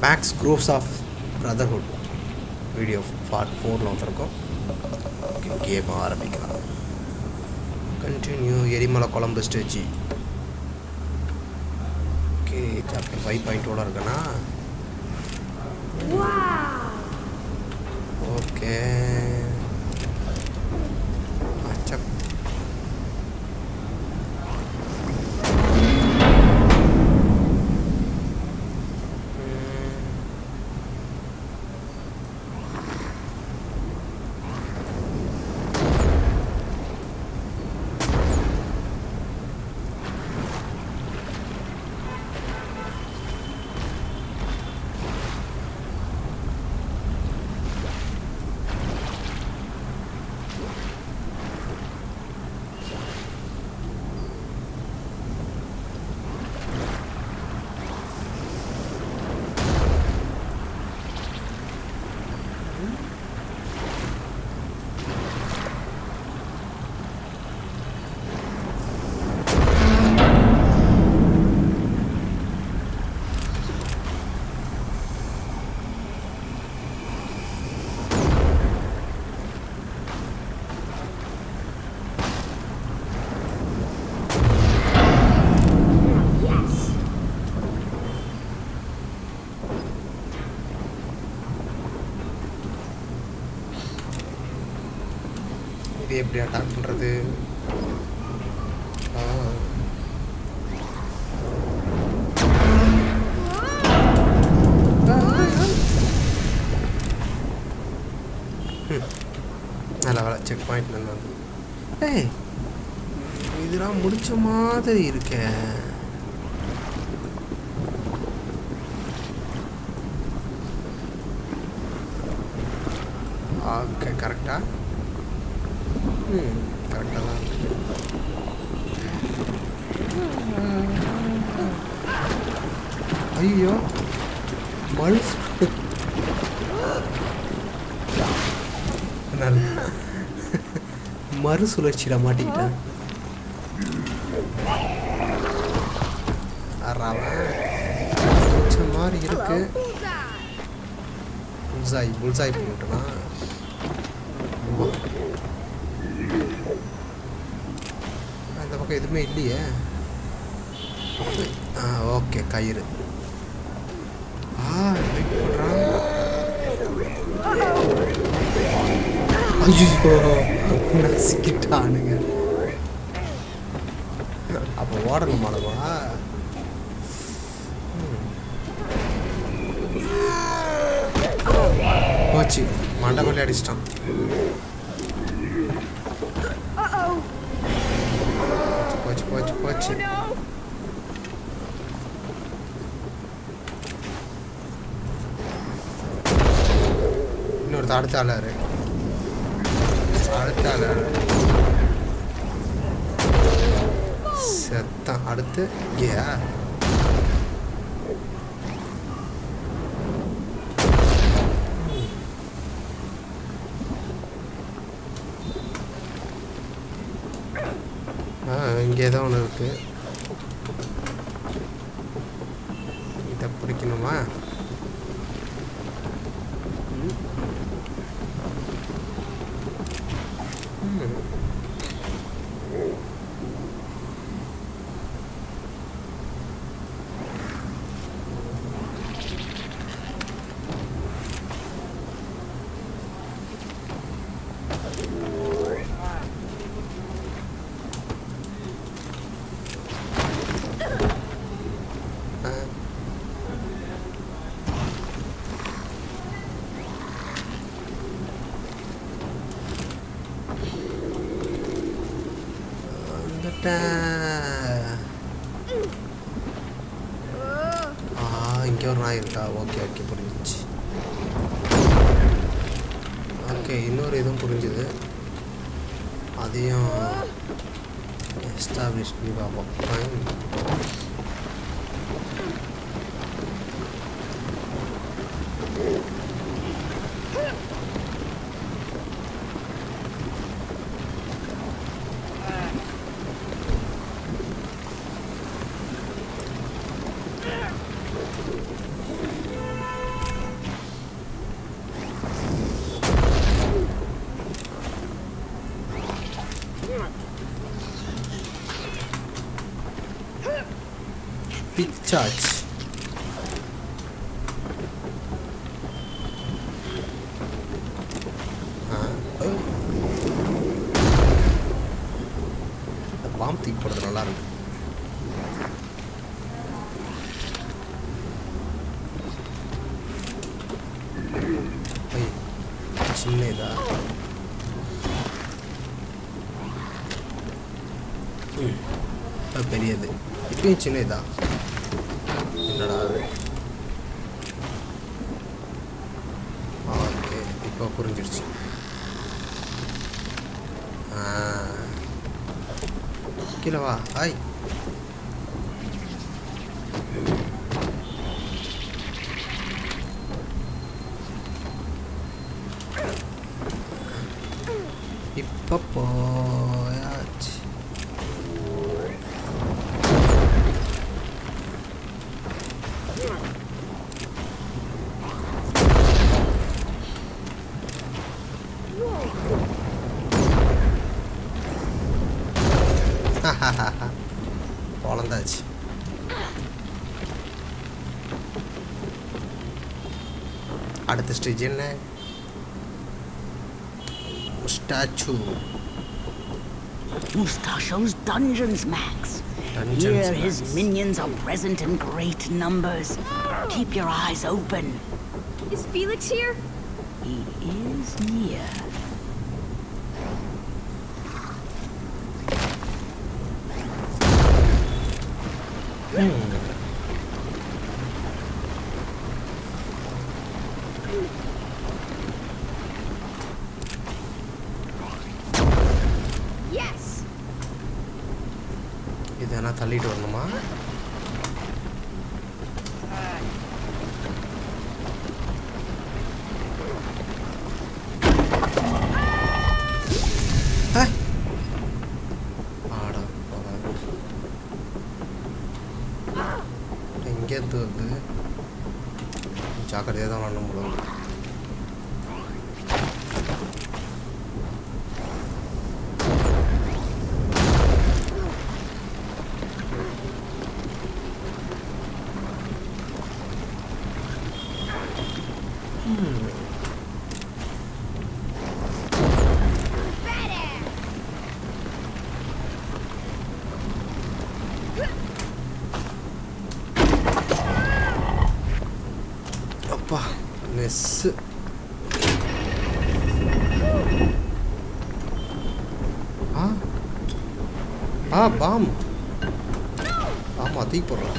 Maths groups of brotherhood video part ஃபோரில் வந்திருக்கோம் okay game ஆரம்பிக்கலாம் கண்டினியூ எரிமலை குழம்பு ஸ்டேஜி ஓகே சாப்டர் ஃபைவ் பாயிண்டோட இருக்கேனா ஓகே அச்சப் இது எப்படி அட்டாக் பண்ணுறது நல்ல வேலை செக் பாயிண்ட் நல்லா ஏய் இதெல்லாம் முடிச்ச மாதிரி இருக்கே ஓகே கரெக்டா ம் கரெக்டாக தான் இருக்கு ஐயோ மல்ஸ் நல்ல மறுசுழற்சியில் மாட்டிக்கிட்டேன் அறாவன் பிடிச்ச மாதிரி இருக்கு புல்சாய் புல்சாய் போட்டுனா அந்த பக்கம் எதுவுமே இல்லையே ஆ ஓகே கயிறு ஆ வெயிட் பண்ணுறான் ஐயோ நசிக்கிட்டானுங்க அப்போ ஓடணுமானவா போச்சு மண்டை கொள்ளி அடிச்சிட்டான் போச்சு போச்சு போச்சு இன்னொருத்த அடுத்த ஆளாரு அடுத்த ஆளாரு செத்தான் அடுத்து ஏ ஆ இங்கே ஏதோ ஒன்று இருக்கு இதை பிடிக்கணுமா ம். ம். ஆ. வந்துட்டேன் ஆ இங்கே ஒரு நாய் இருக்கா ஓகே ஓகே புரிஞ்சிச்சு ஓகே இன்னொரு இதுவும் புரிஞ்சுது அதையும் எஸ்டாப்ளிஷ் பண்ணி பார்ப்போம் ஃபைன் முடிச்சாச்சு ஆ, ஓ. இந்த பாம்பு தூக்கி போடுறது நல்லா இருக்கு ஐய், சின்ன இதா ம், அது பெரியது இப்பயும் சின்ன இதா என்னடா அது ஓகே இப்போ புரிஞ்சிடுச்சு ஆ. கீழே வா ஆய் இப்போ போயாச்சு பொழந்தாச்சு அடுத்த ஸ்டேஜ் என்ன ஸ்டாச்சு Mustachio's dungeons, Max. Dungeons, Here his Max. minions are present in great numbers. Keep your eyes open. Is Felix here? He is near. Yes. இது என்ன தள்ளிட்டு வரணுமா ஆ. ஆடா, போடா. எங்கேருந்து வருது ஜாக்கிரதையாக தான் வரணும் போல இருக்கு. அப்பா மெஸ்ஸு ஆ ஆ பாம் ஆமாம் தூக்கி போடுறான்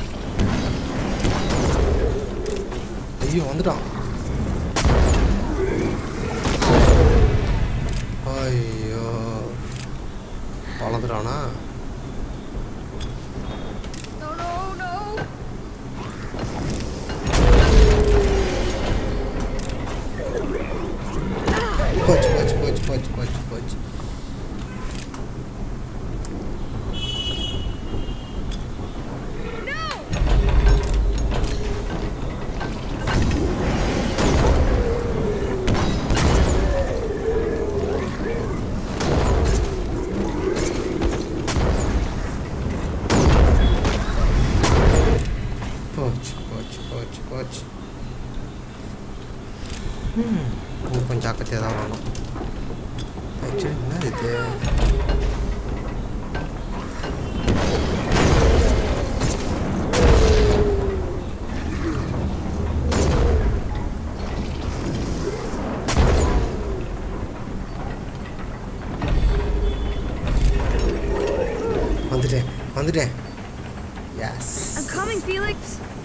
ஐயோ வந்துட்டான் ஐயோ வளர்ந்துட்டானா No, no, no. போச்சு போச்சு போச்சு போச்சு போச்சு போச்சு போச்சு போச்சு போச்சு போச்சு ம் இன்னும் கொஞ்சம் ஜாக்கிரதையாக தான் வரணும் ஆக்சுவலி என்ன இது வந்துட்டேன் வந்துட்டேன் எஸ் I'm coming, Felix.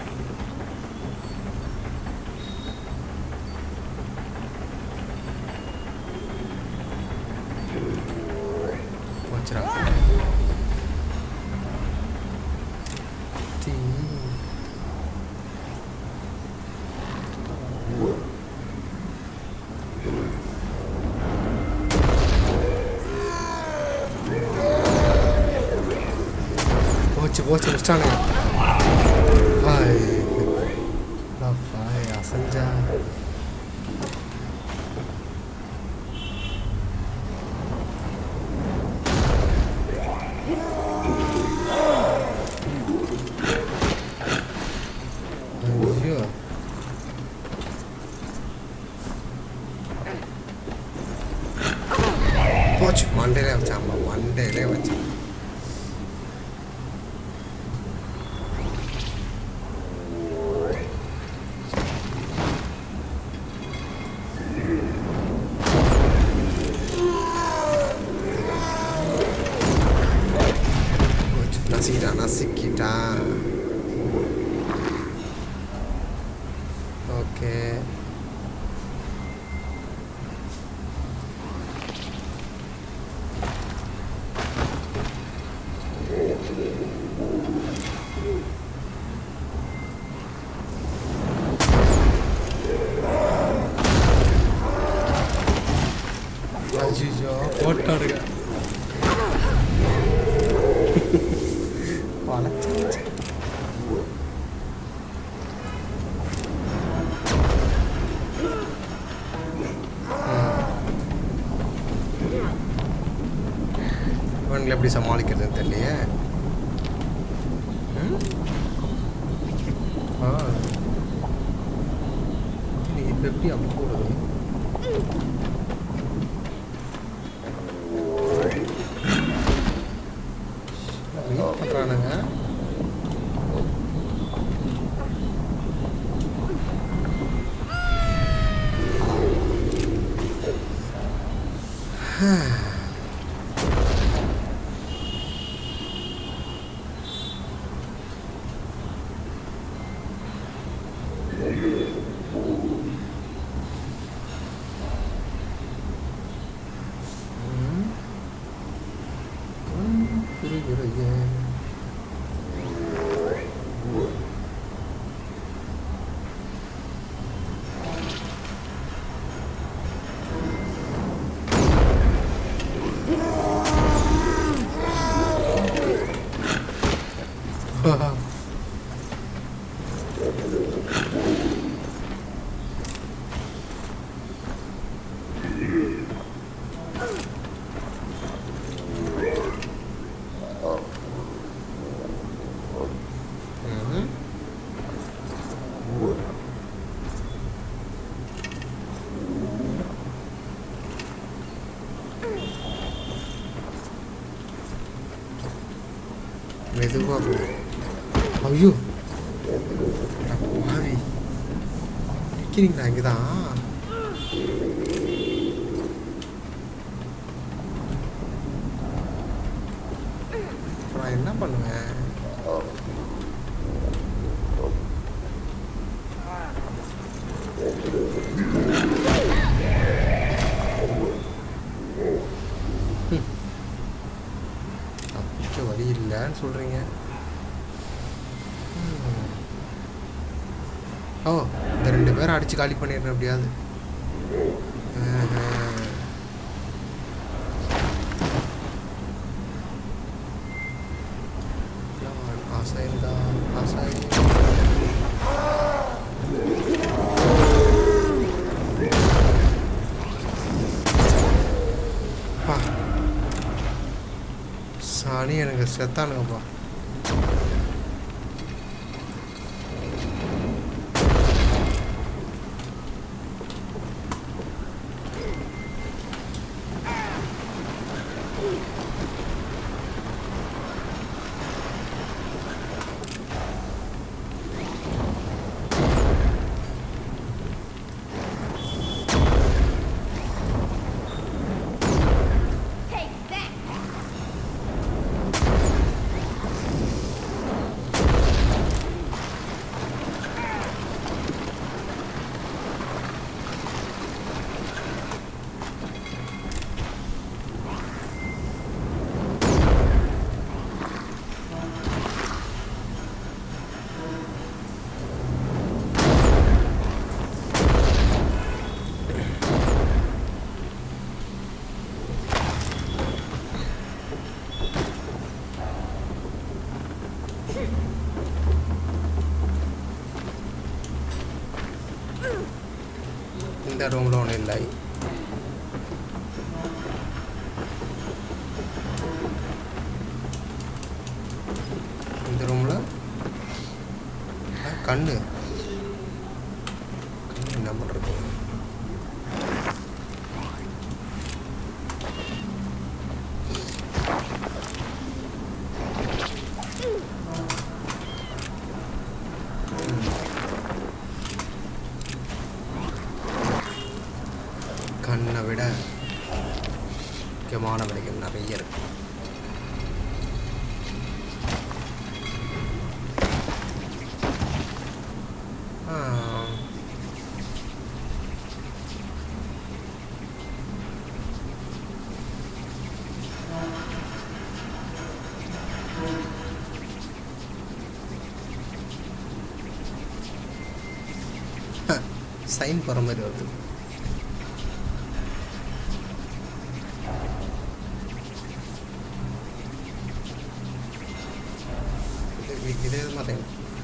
போச்சுடா தீ போச்சு போச்சு முடிச்சிட்டானுங்க ஹாய் ஹாய் அசஞ்சா மண்டையிலே வச்சான் மண்டையிலே வச்சான் நசிக்கிட்டான் நசிக்கிட்டான் ஓகே அஜிஜோ போட்டாருங்க வளர்ச்சி இவங்களை எப்படி சமாளிக்கிறதுன்னு தெரியலையே ம்? ஆ நீ இப்போ எப்படி அப்படி போடுறது வெயிட் பண்ணுறானுங்க புரிகிறது Mhm. மெதுவா போ ஐயோ அட பாவி நிற்கிறீங்களா இங்கே தான் அப்புறம் என்ன பண்ணுவேன் தப்பிக்க வழி இல்லைன்னு சொல்கிறீங்க ஓ இந்த ரெண்டு பேரும் அடித்து காலி பண்ணிடுறேன் எப்படியாவது ஆஹா. அசைந்தா அசை பா சாணி எனக்கு செத்தானுங்கப்பா Take that! இந்த ரூமில் ஒன்றும் இல்லை இந்த ரூமில் கண்ணு கண்ணு என்ன பண்ணுறது கண்ணை விட முக்கியமான விலைகள் நிறைய இருக்கு ஆ சைன் போகிற மாதிரி வருது இது இதே மாதிரி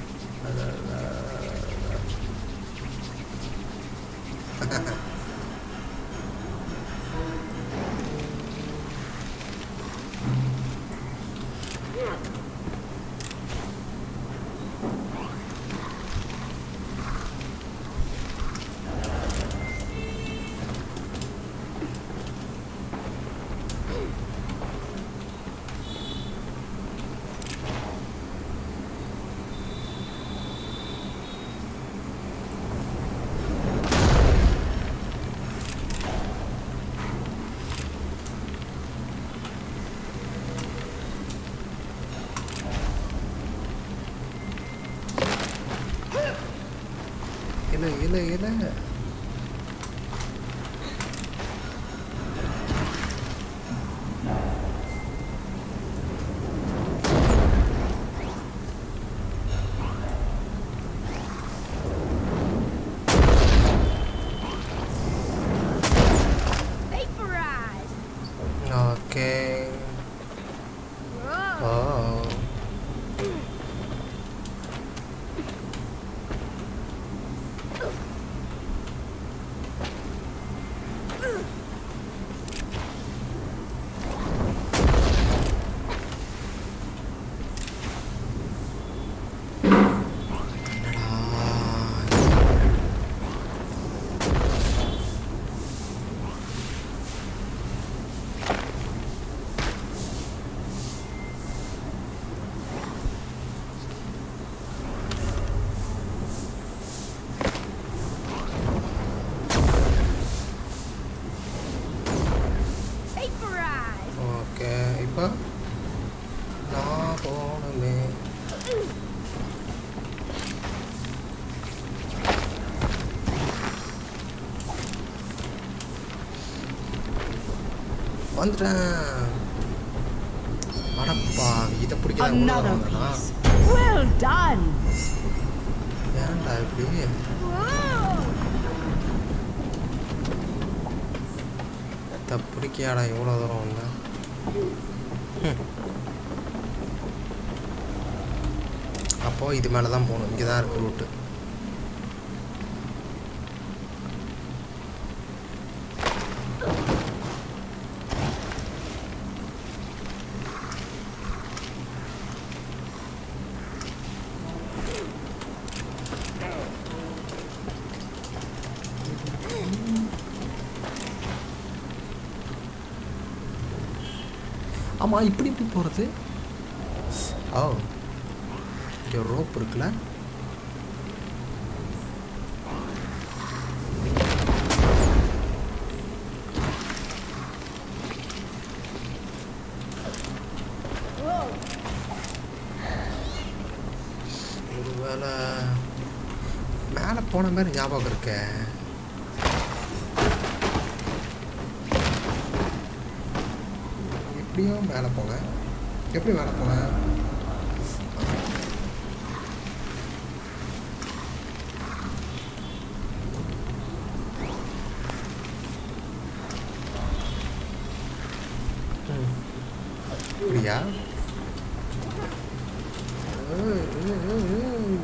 இல்லை இல்லை இல்லை Vaporize. Okay Whoa. Oh Vaporize. Okay இப்போ நான் போகணுமே வந்துட்டேன் அடப்பா இதை பிடிக்காத Another piece. Well done. ஏன்டா இப்படி Whoa. இதை பிடிக்காடா இவ்வளோ தூரம் வந்தேன் அப்போது இது மேலே தான் போகணும் இங்கே தான் இருக்குது ரூட்டு ஆமாம் இப்படி இப்படி போகிறது ஓ இங்கே ரோப் இருக்குல்ல ஒருவேளை மேலே போன மாதிரி ஞாபகம் இருக்கே எப்படியோ மேலே போனேன் எப்படி மேலே போனேன் ம். அப்படியா ஏய், ஏய், ஏய், ஏய்.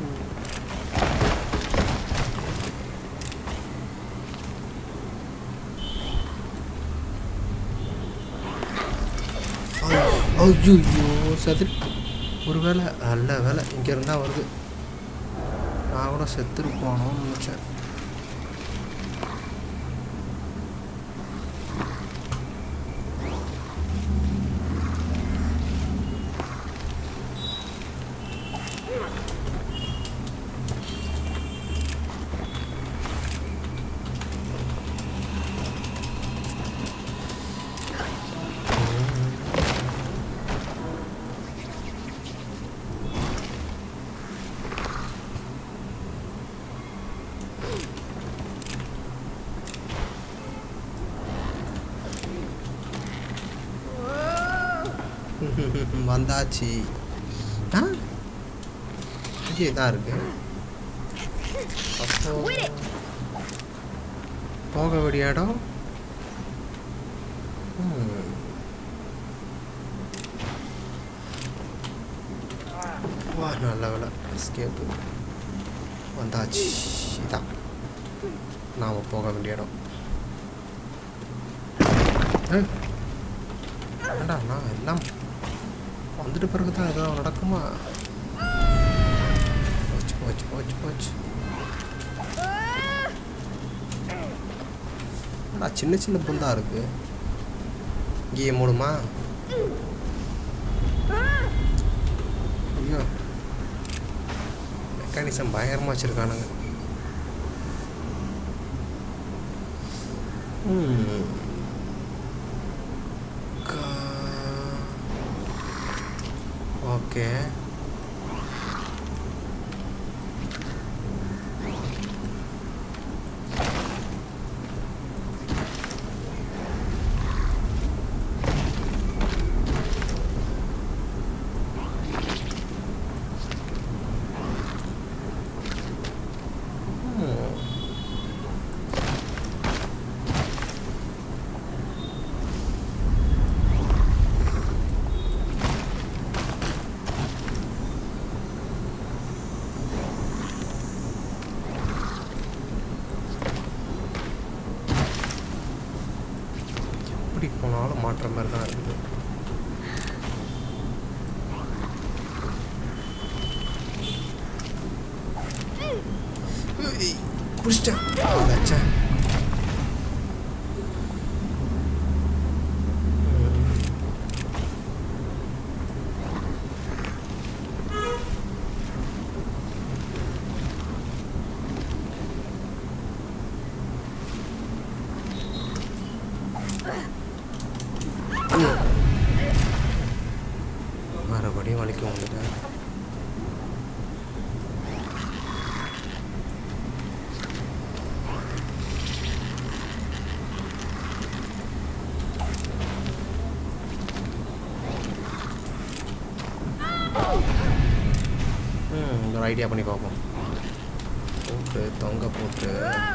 ஐயோ செத்து ஒரு வேளை நல்ல வேலை இங்கே இருந்தால் வருது நான் கூட செத்துருப்பானோன்னு நினச்சேன் வந்தாச்சு ஆ இங்கே தான் இருக்கு அப்போ போக வேண்டிய இடம் ம். வா நல்ல வேலை ஸ்கேப்பு வந்தாச்சு இதான் நாம் போக வேண்டிய இடம் ஏய், ஏன்டா நான் எல்லாம் வந்துட்டு பிறகு தான் எதாவது நடக்குமா போச்சு போச்சு போச்சு போச்சு என்னடா சின்ன சின்ன புந்தா இருக்கு இங்கேயே மூடுமா ஐயோ மெக்கானிசம் பயங்கரமாக வச்சுருக்கானுங்க ம். கா- ஓகே ம். எப்படி போனாலும் மாற்ற மாதிரி தான் இருக்குது ஏய், குடிச்சிட்டேன் அதாச்சே மறுபடியும் வலிக்கு வந்துட்டேன் ம் இந்த ஒரு ஐடியா பண்ணி பார்ப்போம் போட்டு தொங்க போட்டு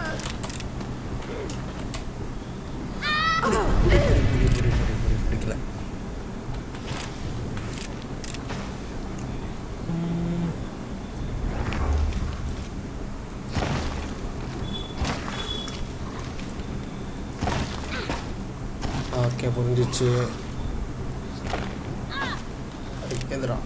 புடி, புடி, புடி, புடி, புடி, புடி, பிடிக்கல ம். ஓகே புரிஞ்சிச்சு எந்திரா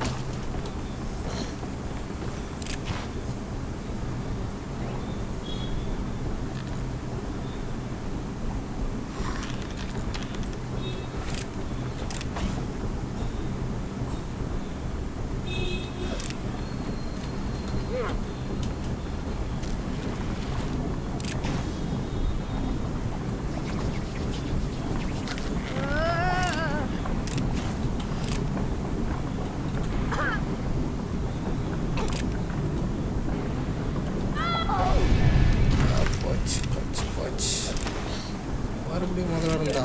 போச்சு போச்சு போச்சு மறுபடியும் முதல்ல இருந்தா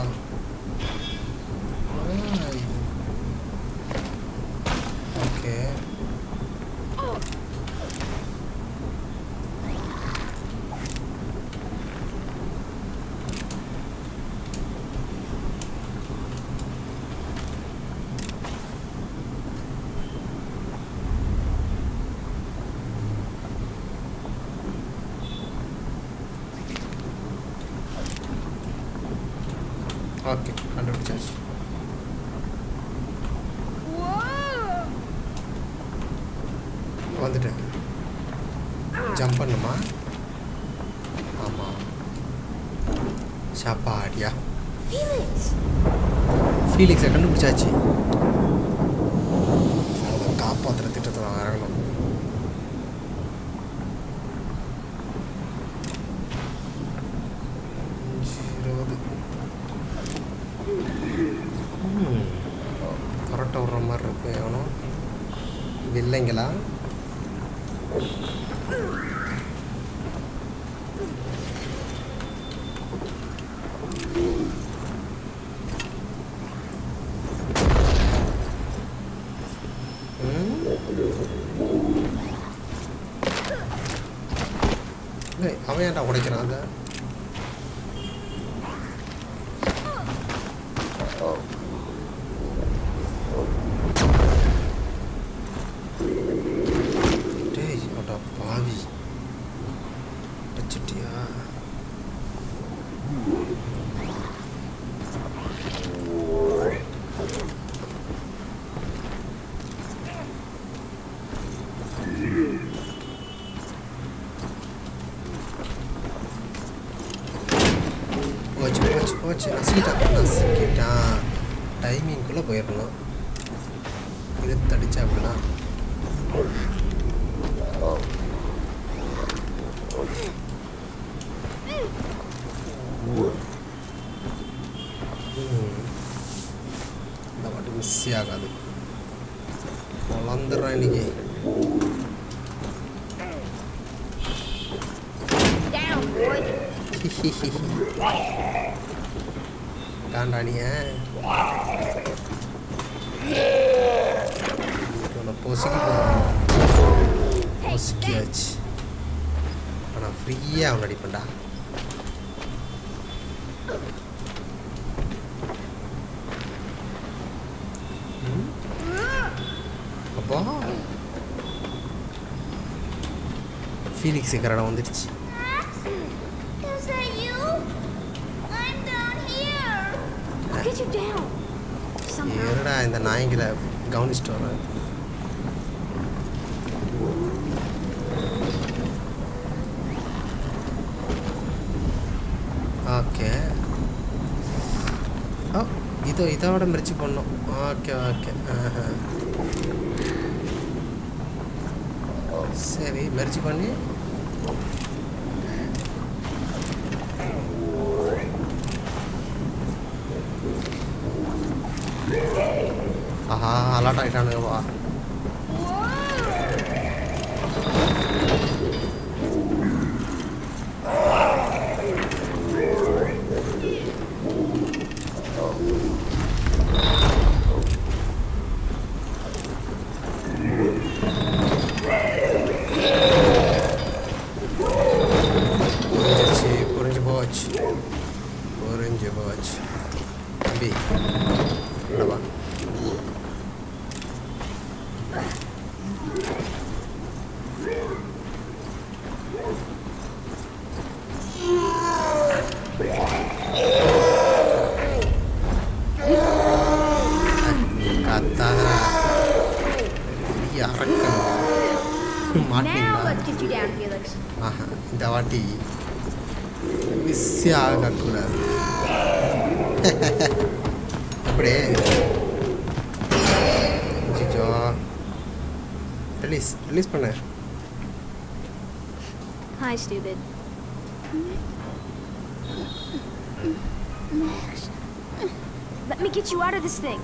ஓகே ஓகே கண்டுபிடிச்சாச்சு Whoa! வந்துட்டேன் ஜம்ப் பண்ணுமா ஆமாம் சாப்பாடியா Felix! ஃபீலிக்ஸை கண்டுபிடிச்சாச்சு அதை காப்பாற்றுற திட்டத்தை நான் இறங்கணும் அஞ்சு, இருபது கரெக்டாக விட்ற மாதிரி இருக்கு எவனோ வில்லைங்களா அவன் ஏன்டா உடைக்கிறான் அதை டேய் அடா பாவி வச்சுட்டியா போச்சு போச்சு போச்சு நசிக்கிட்டான் நசிக்கிட்டான் டைமிங்குள்ளே போயிடணும் இது தடிச்சா அப்படின்னா இந்த வாட்டி மிஸ் ஆகாது வளர்ந்துடுறான் இன்னைக்கு Down, boy. காண்டானிய பொசுக்கி பொசுக்கியாச்சு ஆனால் ஃப்ரீயாக அவன் அடிப்பேன்டா ம்? அப்போ ஃபீனிக்ஸ் கரடம் வந்துடுச்சு Is that you? I'm down here. I'll get you down. Somehow. ஏடா இந்த நாய்களை கவனிச்சிட்டு வரேன் ஓகே ஓ இதோ இதோட முயற்சி பண்ணோம் ஓகே ஓகே ஆஹா. சரி முயற்சி பண்ணி ஆஹா அலாட் ஆகிட்டானுங்கப்பா புரிஞ்சிச்சு புரிஞ்சு போச்சு புரிஞ்சு போச்சு தம்பி என்னவா கத்தாதடா பெரிய அரக்கன் Now மாட்டீங்களா let's get you down, Felix. ஆஹா இந்த வாட்டி மிஸ்ஸே ஆகக்கூடாது அப்படியே அச்சச்சோ. ரிலீஸ் ரிலீஸ் பண்ண Hi, stupid. Let me get you out of this thing.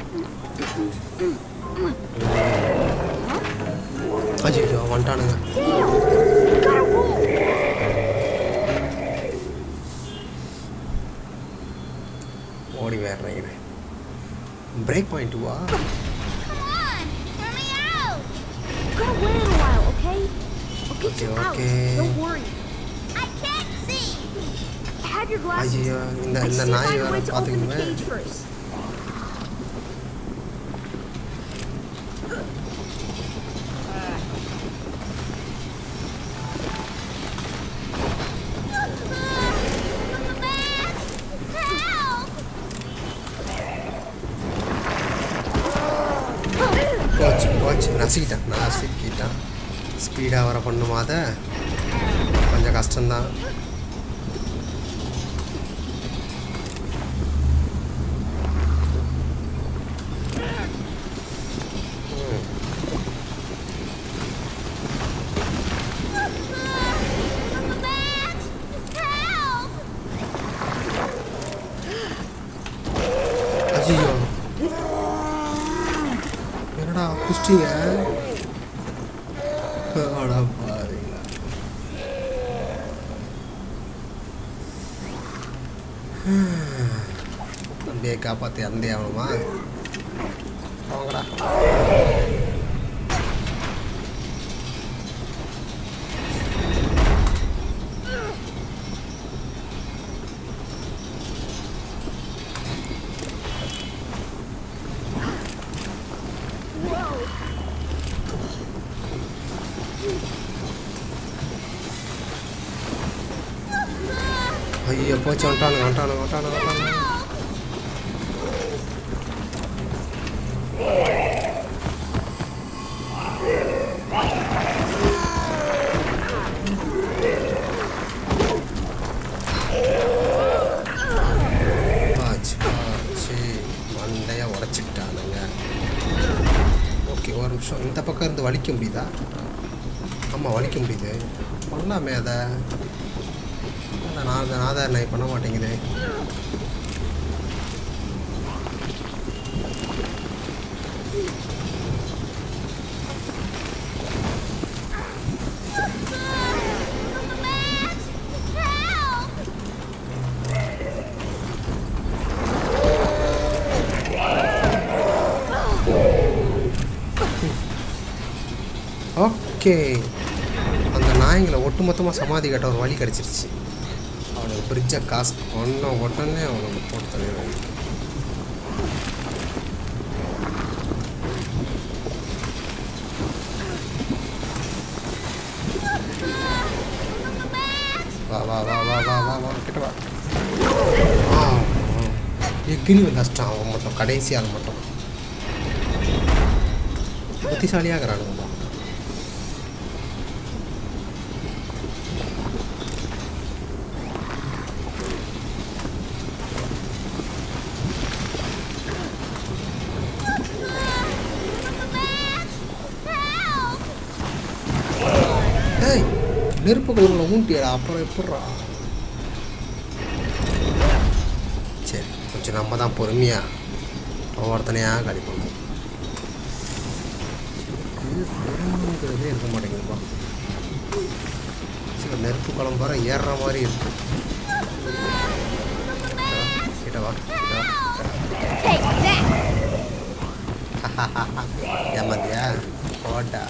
அச்சோ வந்துட்டானுங்க You gotta roll. ஓடி வேறேன் இது பிரேக் பாயிண்ட் வா Come on, let me out. You gotta wait a while, okay? I'll get you Okay, out. okay. Don't worry. I can't see. Have your glasses. ஐயோ இந்த I இந்த still நாய் find a வேற way to open the பார்த்துக்கணுமே cage first. Help! போச்சு போச்சு நசுக்கிட்டான் நசுக்கிட்டான் ஸ்பீடாக வர பண்ணுமா அதை கொஞ்சம் கஷ்டம்தான் ம். From the back! Help! ஐயோ என்னடா குஷ்டிங்க அடா பாருங்களா தம்பியை காப்பாற்றி அந்தே ஆகணுமா அவங்கடா ஐயோ போச்சு வந்துட்டானுங்க வந்துட்டானுங்க வந்துட்டானுங்க வந்துட்டானுங்க ஆச்சு ஆச்சு மண்டையை உடச்சிக்கிட்டானுங்க ஓகே ஒரு நிமிஷம் இந்த பக்கம் இருந்து வலிக்க முடியுதா ஆமாம் வலிக்க முடியுது பண்ணலாமே அதை இல்லை நான் நாதார் நான் பண்ண மாட்டேங்குது Help! ஓகே அந்த நாய்ங்களை ஒட்டுமொத்தமாக சமாதி கட்ட ஒரு வழி கிடச்சிருச்சு அவனுக்கு பிரிட்ஜை காசு ஒன்றும் உடனே அவனுக்கு போட்டு தள்ளிடுவாங்க வா வா வா வா வா வா வா கிட்ட வா ஆ எக்கினி வந்தாச்சிட்டான் அவன் மட்டும் கடைசி ஆள் மட்டும் புத்திசாலியாக இருக்கிறானுங்கப்பா Help! ஏய் நெருப்பு குழுவில் ஊண்டியடா அப்புறம் எப்பட்றா சரி கொஞ்சம் நம்ம தான் பொறுமையாக ஒவ்வொருத்தனையாக காலி பண்ணுவோம் இது பொறுமைங்கிறதே இருக்க மாட்டேங்குதுப்பா சரி நெருப்பு குழம்பு வர ஏறுற மாதிரி இருக்கு கிட்ட வா கிட்ட வா Take that! ஏமாந்தியா போட்டா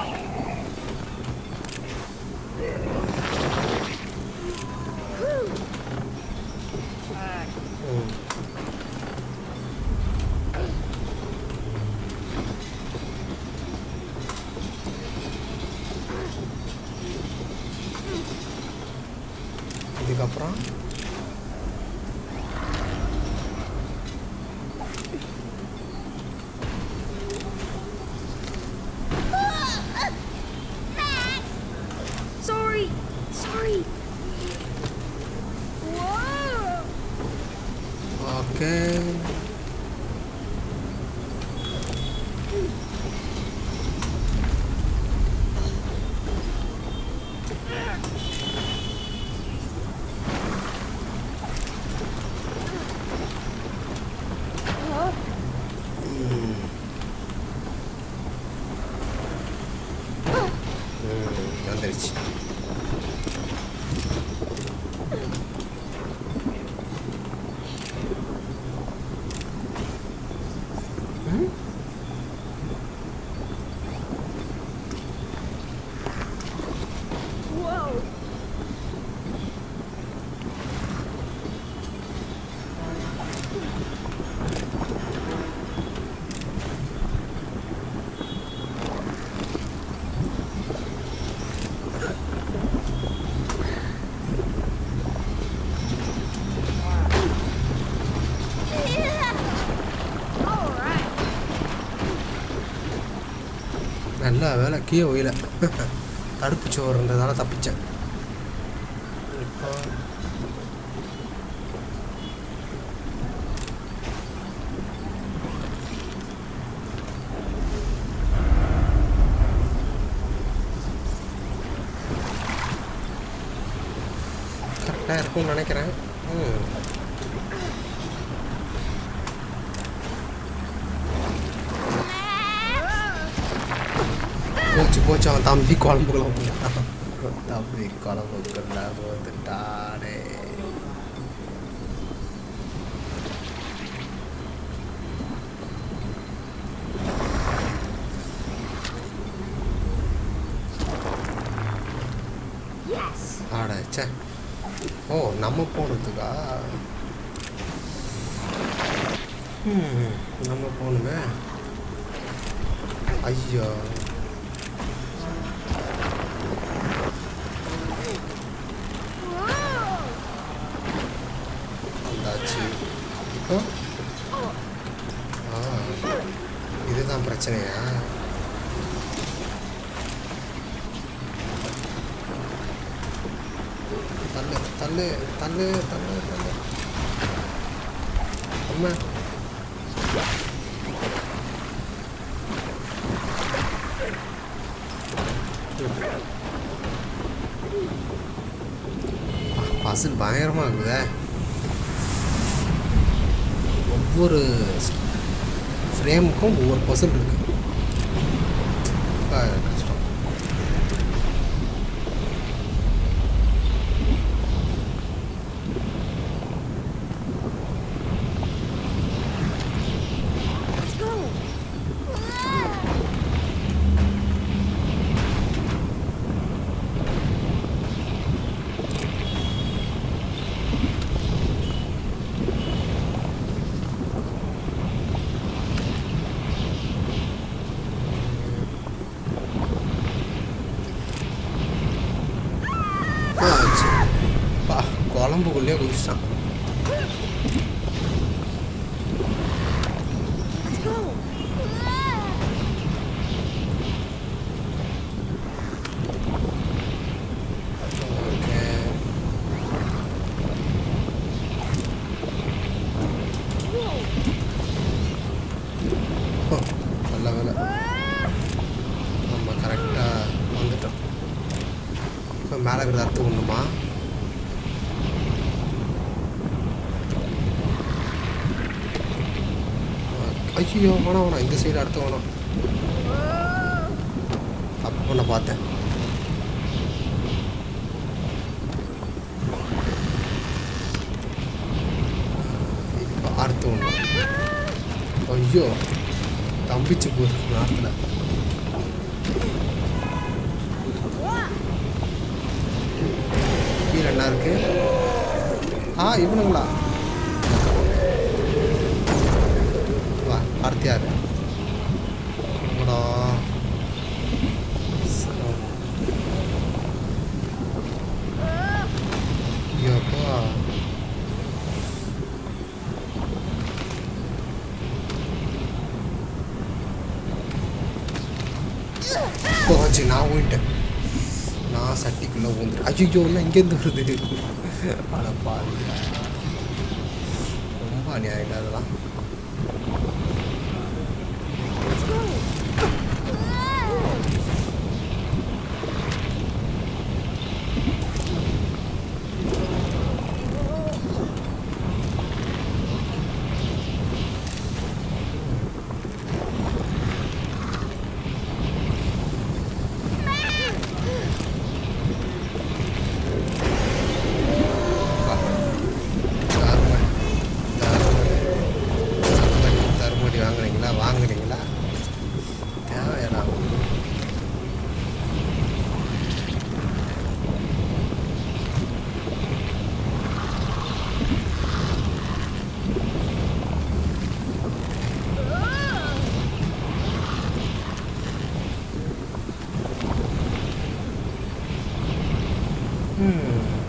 ம். இதுக்கப்புறம் Sorry! Sorry! Whoa! ஓகே ம். ம், வந்துருச்சு ம்? Whoa! Alright. நல்ல வேலை கீழே ஒயில தடுப்பு சோறு இருந்ததால தப்பிச்சேன் இப்போ கரெக்டாக இருக்கும்னு நினைக்கிறேன் ம் போச்சு போச்சு அவன் தம்பி குழம்புக்குள்ள போட்டான் தம்பி குழம்புக்குள்ள போட்டுட்டானே Yes. ஆட ச்சே ஓ நம்ம போனதுக்கா ம் நம்ம போகணுமே ஐயோ Whoa! இப்போ ஆ இதுதான் பிரச்சனையா தள்ளு தள்ளு தள்ளு தள்ளு தள்ளு அம்மா பசில் பயங்கரமாக இருக்குதே ஒவ்வொரு ஃப்ரேமுக்கும் ஒவ்வொரு பசில் இருக்கு ரொம்ப கஷ்டம் Let's go. ஆச்சு பா குழம்புக்குள்ளேயே குதிச்சிட்டான் Let's go. ஓகே ஓ, நல்ல வேலை நம்ம கரெக்டாக வந்துட்டோம் இப்போ மேலே இருக்கிறத அறுத்து கொண்டுமா ஐயோ வேணாம் வேணாம் இந்த சைடு அடுத்து வேணாம் அப்போ நான் பார்த்தேன் இப்போ அடுத்து ஒன்று ஐயோ தம்பிச்சு போயிருக்கு நாட்டில் கீழே என்ன இருக்கு ஆ இவனுங்களா வா அடுத்து யாரு அடா. சரி. ஐயோப்பா போச்சு நான் ஊன்ட்டேன் நான் சட்டிக்குள்ளே ஊந்துட்டேன் ஐயோ என்ன இங்கேருந்து வருது அட பாருங்க ரொம்ப அநியாயம் அதெல்லாம் தருமடி தருமடி தருமடி வாங்குறீங்களா வாங்குறீங்களா தேவையடா Hmm.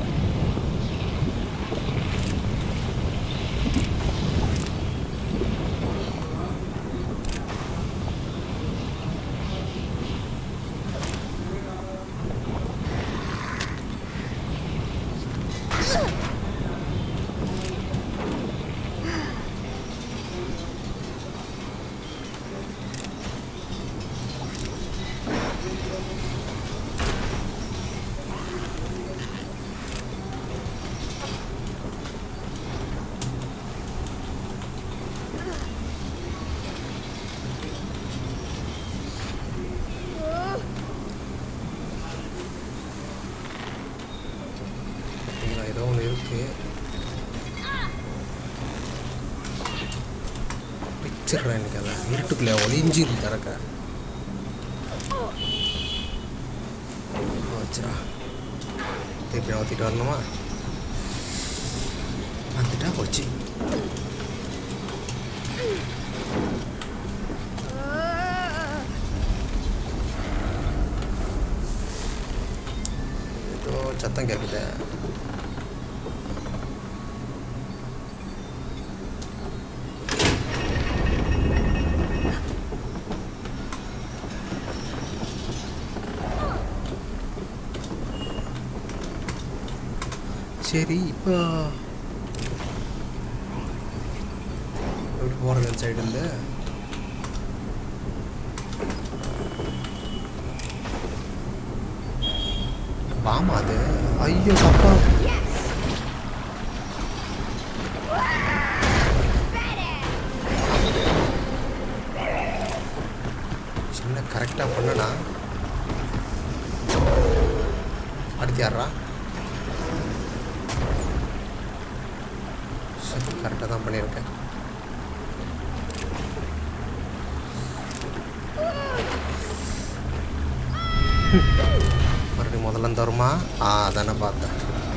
பார்த்தீங்களா ஏதோ ஒன்று இருக்கு பிக்சர் எனக்கு அதை இருட்டுக்குள்ளே ஒளிஞ்சிருக்கு திறக்க வச்சுரா திருப்பி ஊற்றிட்டு வரணுமா வந்துட்டா போச்சு ஏதோ சத்தம் கேட்குது சரி இப்போ எப்படி போகிறது அந்த சைடுலேருந்து வாமா அது ஐயோ தப்பா சின்ன கரெக்டாக பண்ணனா அடுத்து யாரா சரி கரெக்டாக தான் பண்ணியிருக்கேன் மறுபடியும் முதல்ல இருந்து வருமா ஆ அதானே பார்த்தேன்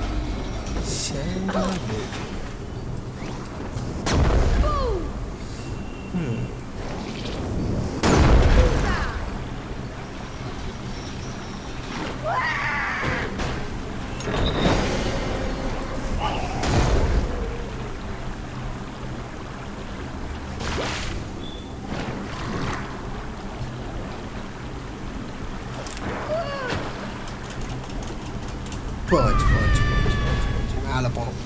சரி ம் போச்சு போச்சு போச்சு போச்சு போச்சு மேலே போகணும்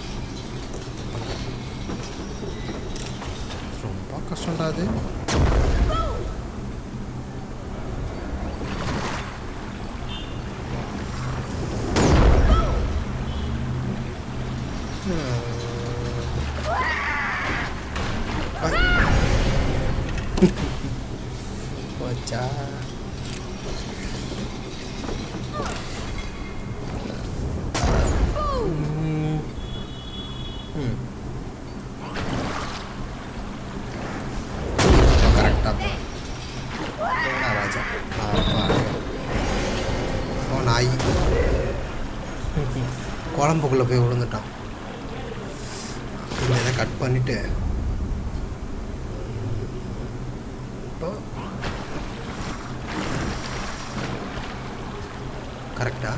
ரொம்ப கஷ்டம்டா அது போச்சா ம். ம். கரெக்டாக போ போடா ராஜா அப்பாடா. ஓ நாய் குழம்புக்குள்ளே போய் விழுந்துட்டான் இதை கட் பண்ணிட்டு இப்போ கரெக்டா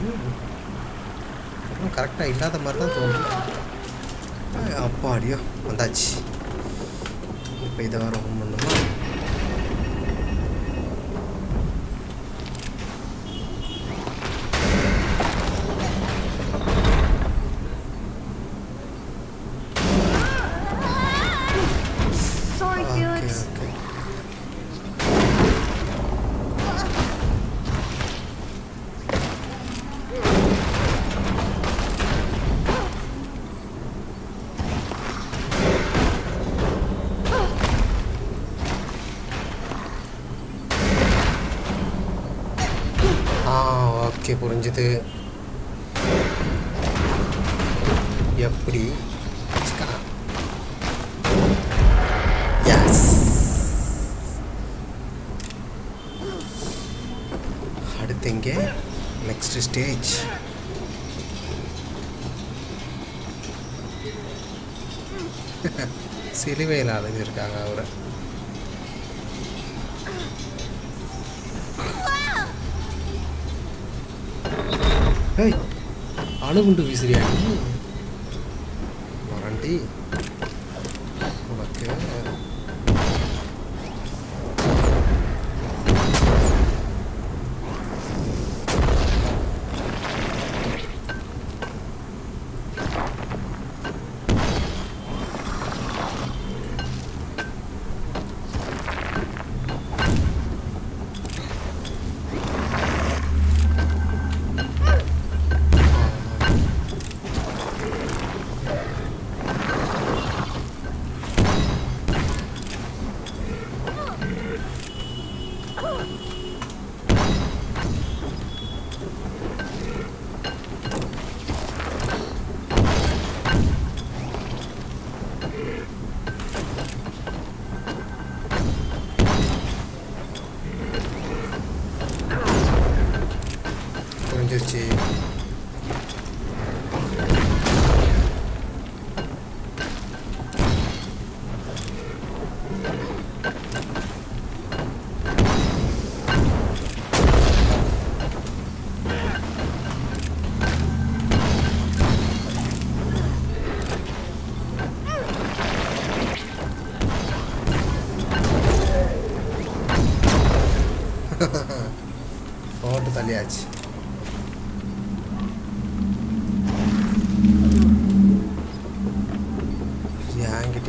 கரெக்டாக இல்லாத மாதிரி தான் தோணுது அஹ் அப்பாடியோ வந்தாச்சு இப்போ இதை வர ஓப்பன் பண்ணுமா Sorry, ஓகே Felix. ஓகே ஆ ஓகே புரிஞ்சுது எப்படி எஸ் அடுத்து இங்கே நெக்ஸ்ட் ஸ்டேஜ் சிலுவையில் அழைஞ்சிருக்காங்க அவரை ஏய் அணுகுண்டு வீசுறியா நீ மரண்டி உனக்கு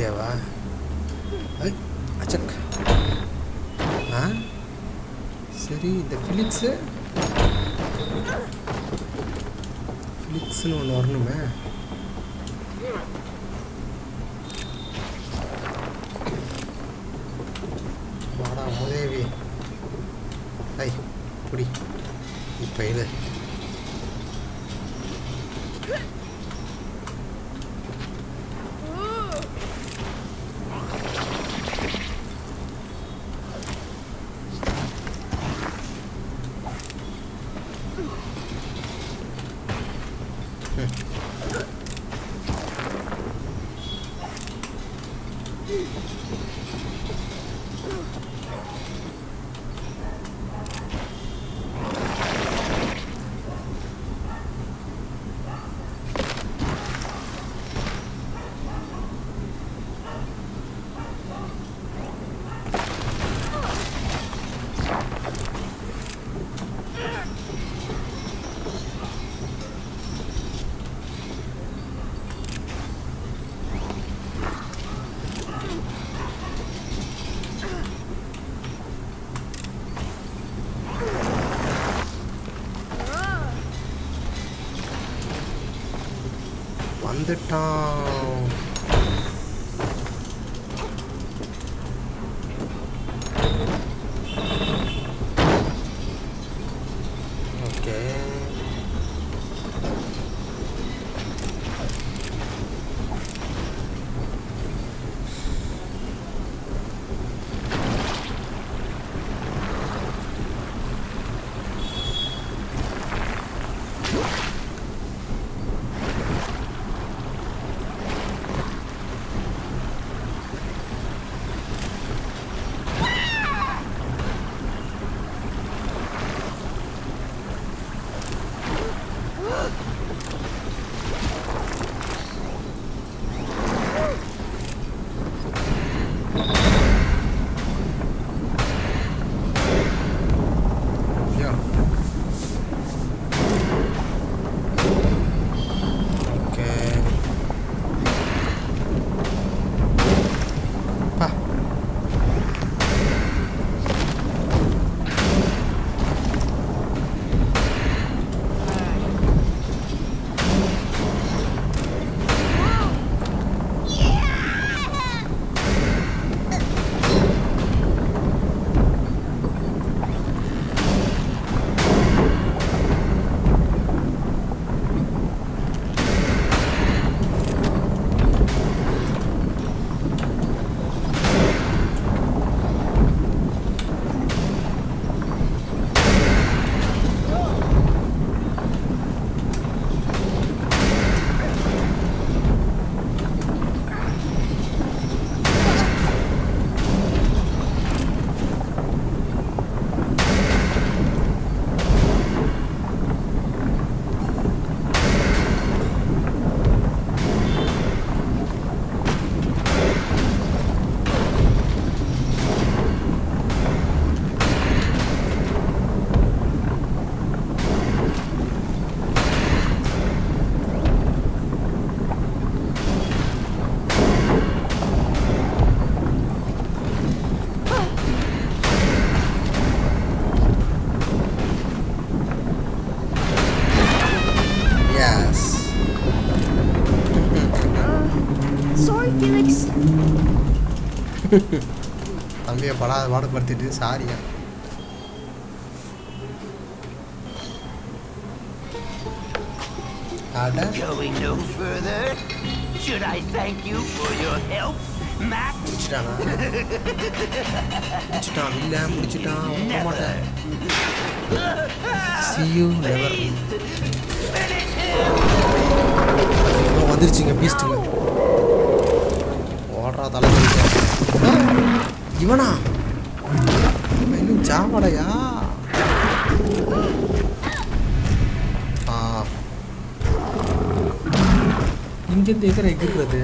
இங்கேவா ஐ அச்சக் ஆ சரி இந்த ஃபிலிக்ஸு ஃபிலிக்ஸ்னு ஒன்று வரணுமே வாடா முதேவி ஐ புடி இப்போ இது வந்துட்டான் ஓகே யா ஓகே பா எஸ் Sorry, Felix. தம்பியை படாத பாடுபடுத்திட்டு சாரியா அட Going no further? Should I thank you for your help, Max? முடிச்சிட்டானா முடிச்சிட்டான் இல்லை முடிச்சிட்டான் விட மாட்டேன் see you never ஓ, வந்துருச்சுங்க பீஸ்ட்டுங்க ஓடுறா தலை இவனா இவன் இன்னும் சாவடையா ஆ இங்கேருந்து எதிர எகிறது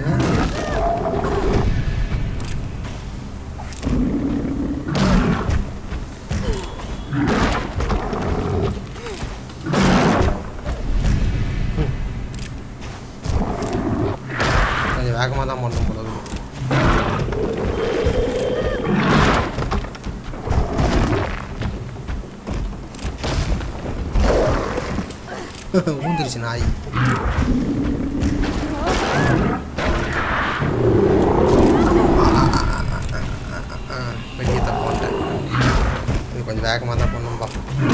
கொஞ்சம் வேகமாக தான் பண்ணணும் போல இருக்கு. ஊந்துருச்சு நாய் வெளியே தான் போட்டேன் இது கொஞ்சம் வேகமாக தான் பண்ணும்பா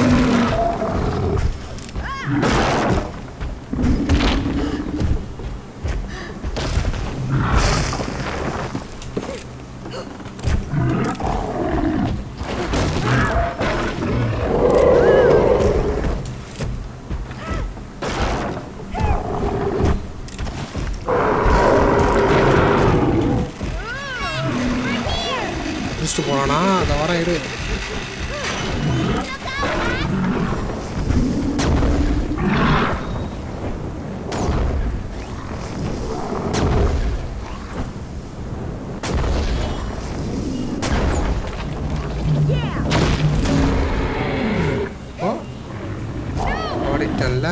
பிடிச்சிட்டு போனானா அதை வர இரு ஓ ஓடிட்டல்ல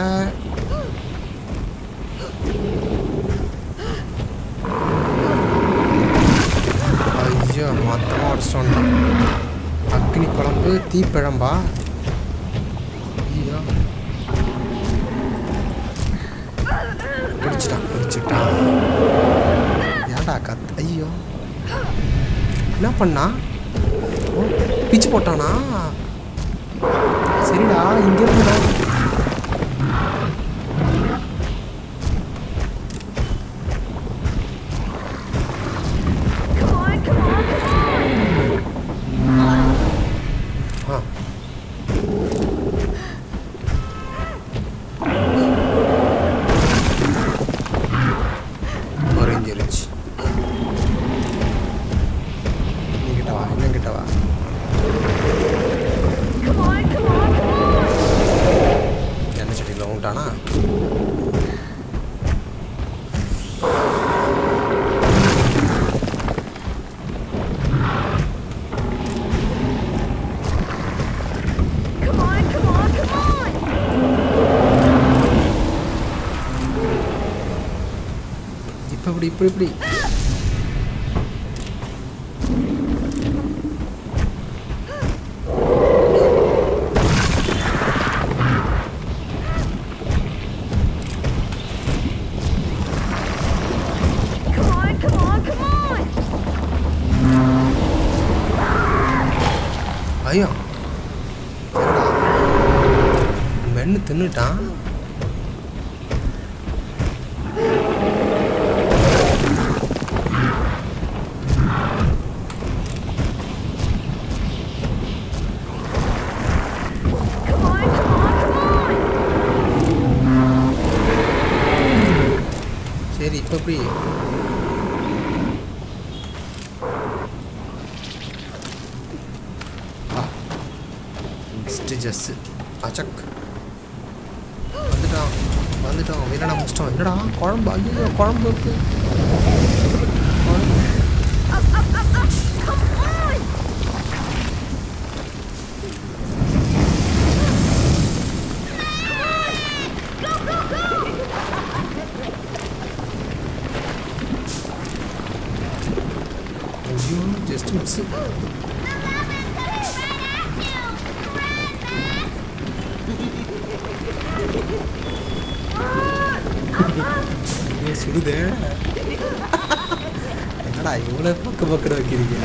ஐயோ மொத்தமாக அடிச்சிட்டோம் அக்னி குழம்பு தீப்பிழம்பா ஐயோ பிடிச்சிட்டான் பிடிச்சிட்டான் ஏன்டா கத் ஐயோ என்ன பண்ணா ஓ பிச்சு போட்டானா சரிடா இங்கே இருந்துடா Come on, come on, come on! ஆ ஒரேஞ்சிருச்சு இன்னங்கிட்ட வா இன்னங்கிட்ட வா Come on, come on, come on! எண்ணெய் சட்டியில் உண்டானா Come on, come on, come on! இப்போ இப்படி இப்படி இப்படி Come on, come on, come on! ஐயோ மென்னு தின்னுட்டான் Come on, come on, come on! சரி இப்போ எப்படி நெக்ஸ்ட் ஜஸ்ஸு அச்சக் வந்துட்டான் வந்துட்டான் வீரடா முடிச்சிட்டோம் என்னடா குழம்பு ஐயோ குழம்பு இருக்கு குழம்பு. Up, up, up, up! Come on! Go, go, go! ஐயோ ஜஸ்ட் மிஸ் சுடுதே என்னடா இவ்வளோ பக்க பக்கம் வைக்கிறீங்க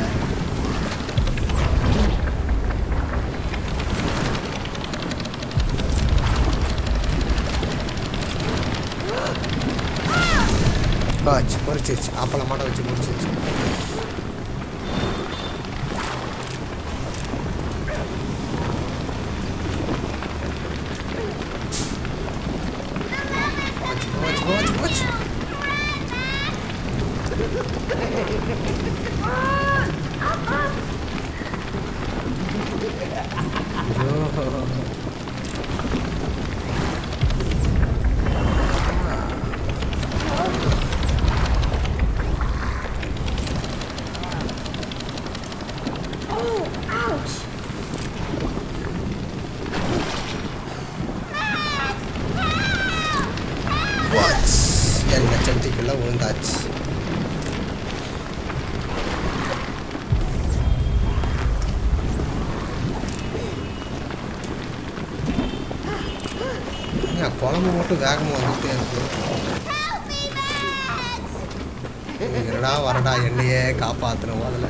ஆச்சு பொறிச்சிருச்சு அப்பளம் மாட்ட வச்சு பொறிச்சிருச்சு போச்சு போச்சு போச்சு போச்சு ஐயோ. வாட்ச் எண்ணெய் சட்டிக்குள்ள விழுந்தாச்சு ஏன் குழம்பு பாம்பு மட்டும் வேகமாக வந்துகிட்டே இருக்கு என்னடா வரடா என்னையே காப்பாற்றணும் அதில்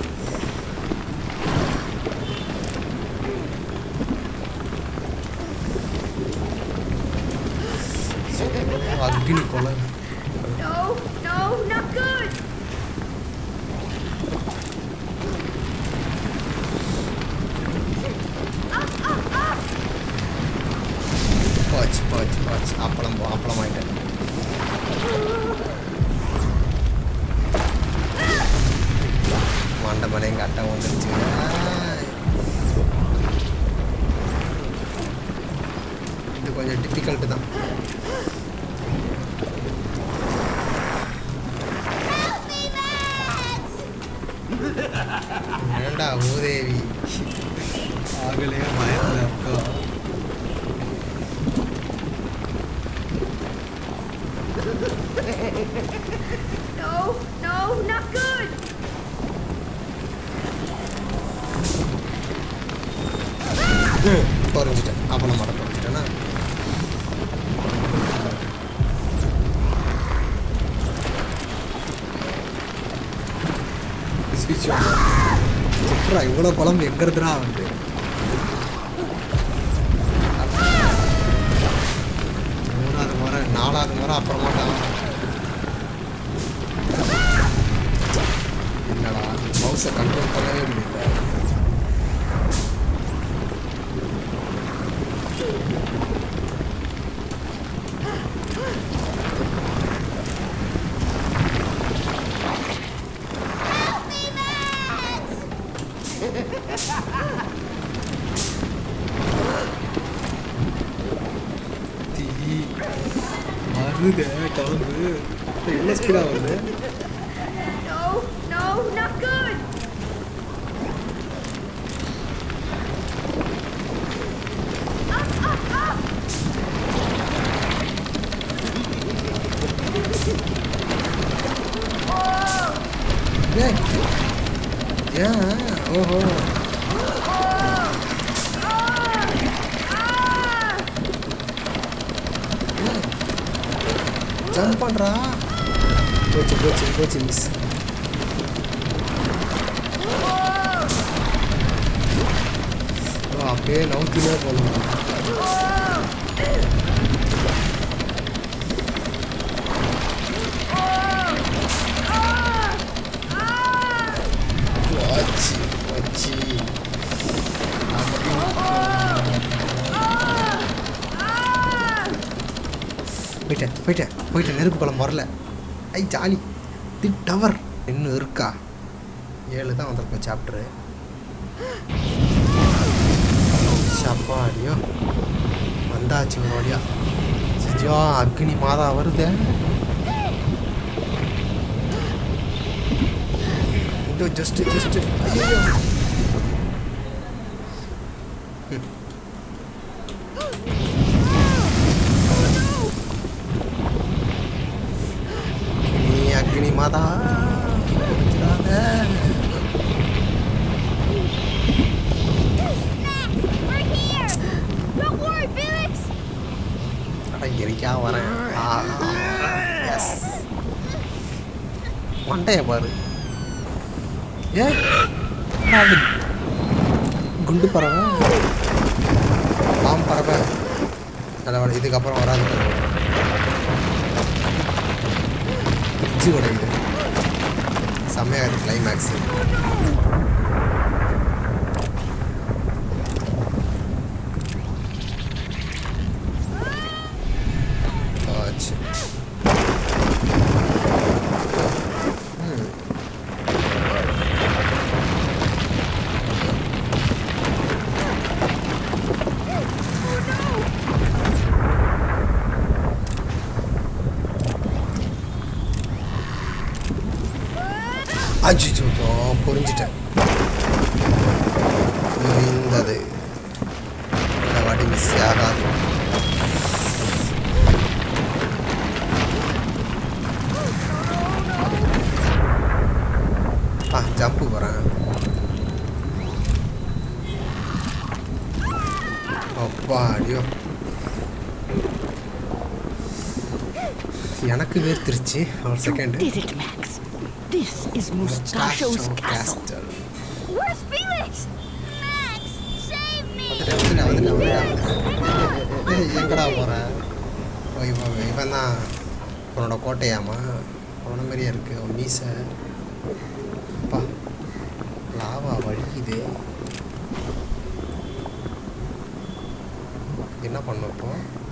அக்னி கொலை No, no, not good. போச்சு போச்சு போச்சு அப்பளம் போ அப்பளம் ஆயிட்டேன் மண்டை மலை எங்கள் அட்டை வந்துருச்சு இது கொஞ்சம் டிஃபிகல்ட்டு தான் ஏண்டா மூதேவி ஆகலே பயத்தில் இருக்கா No, no, not good. குறைஞ்சிட்டேன் அப்பளம் மடை குறைஞ்சிட்டேன்னா சுற்றுலா இவ்வளோ குழம்பு எங்க இருந்துடா வந்து மூணாவது முறை நாலாவது முறை அப்புறமாட்டா என்னடா மவுஸை கண்ட்ரோல் பண்ணவே முடியல தீ வருது கிளம்பு எவ்வளோ ஸ்பீடாக வருது No, no, not good. Up, up, up. ஏய் ஏன் ஓஹோ ஜம்ப் பண்ணுறா போச்சு போச்சு போச்சு மிஸ் அப்படியே நவுத்தினே போகணும் போச்சு போச்சு போயிட்டேன் போயிட்டேன் போயிட்டேன் நெருப்பு குளம் வரல ஐ ஜாலி தி டவர் இன்னும் இருக்கா ஏழு தான் வந்திருக்கும் சாப்டரு சப்பாடியோ வந்தாச்சு ஒரு வழியா சிஜோ அக்னி மாதா வருதே இதோ ஜஸ்ட் ஜஸ்ட் ஐயோ அக்னி அக்னி மாதா புரிஞ்சிடாத. We're here. Don't worry, Felix. அட எரிக்கா வரேன் எஸ் மண்டைய பாரு ஏ அது குண்டு பறவை பாம் பறவை நல்ல இதுக்கப்புறம் வராது பிரிட்ஜு உடையுது செம்மையாக இருக்குது கிளைமேக்ஸு ஆச்சு ம் அஜிச்சோ புரிஞ்சிட்டேன் புரிந்தது இந்த வாட்டி மிஸ் ஆகாது ஆ ஜம்ப்பு போகிறேன் அப்பா அடியோ எனக்கு வேர்த்திருச்சு ஒரு You second did it, Max. This is Mustachio's castle. Where's Felix? Max, save me! வந்துட்டேன் வந்துட்டேன் வந்துட்டேன் வந்துட்டேன் ஏய், எங்கடா போகிற இவன் இவன் தான் உன்னோட கோட்டையாமா அவன மாதிரியே இருக்கு அவன் மீசை அப்பா லாவா வடிக்குது என்ன பண்ண இப்போ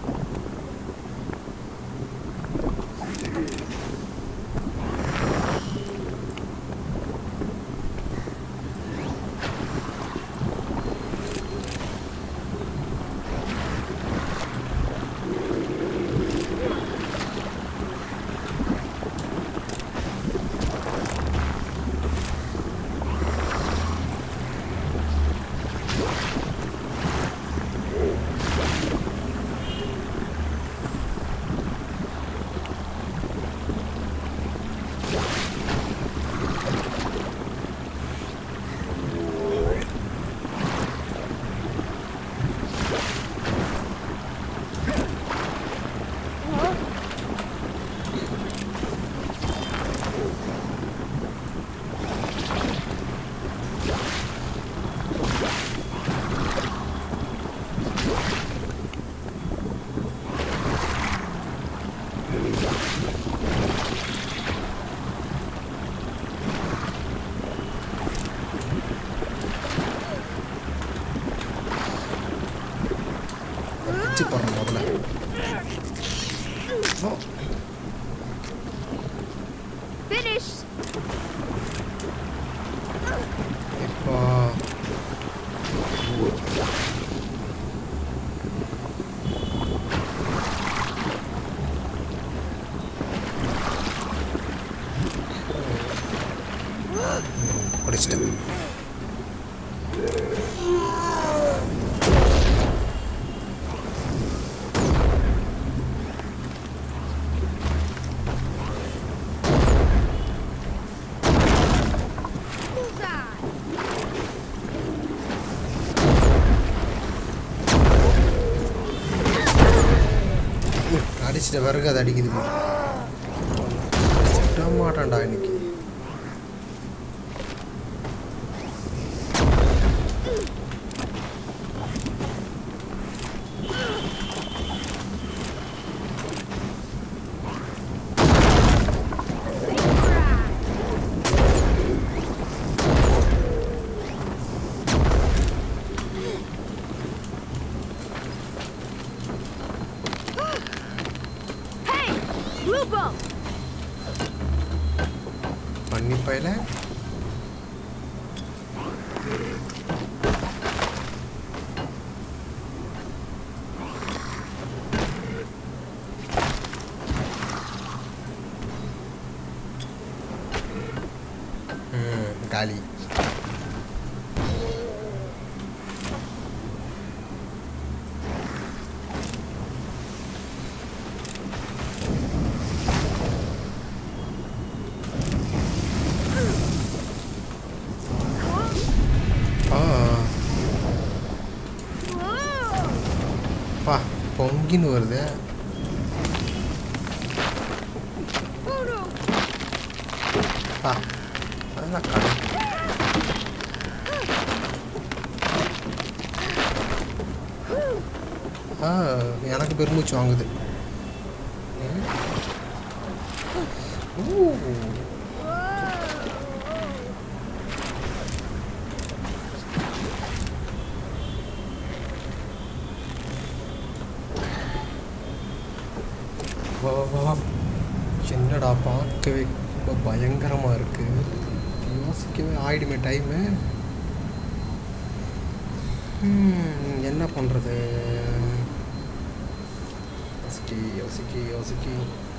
பிச்சு போடுறேன் முதல்ல ஓ, Finish! இப்போ படிச்சிட்டேன் Bullseye! அடிச்சிட்ட பிறகு அது அடிக்குது விட மாட்டான்டா இன்னைக்கு Hey! Blue bump! பண்ணி பயில ம், காலி ஆ Whoa! பா பொங்கின்னு வருது Oh no! பா அதெல்லாம் கடை ஆ எனக்கு பெருமூச்சு வாங்குது ம். ஊ. வா, வா, வா. என்னடா பார்க்கவே ரொம்ப பயங்கரமாக இருக்கு யோசிக்கவே ஆயிடுமே டைமு என்ன பண்ணுறது யோசிக்கி யோசிக்கி யோசிக்கி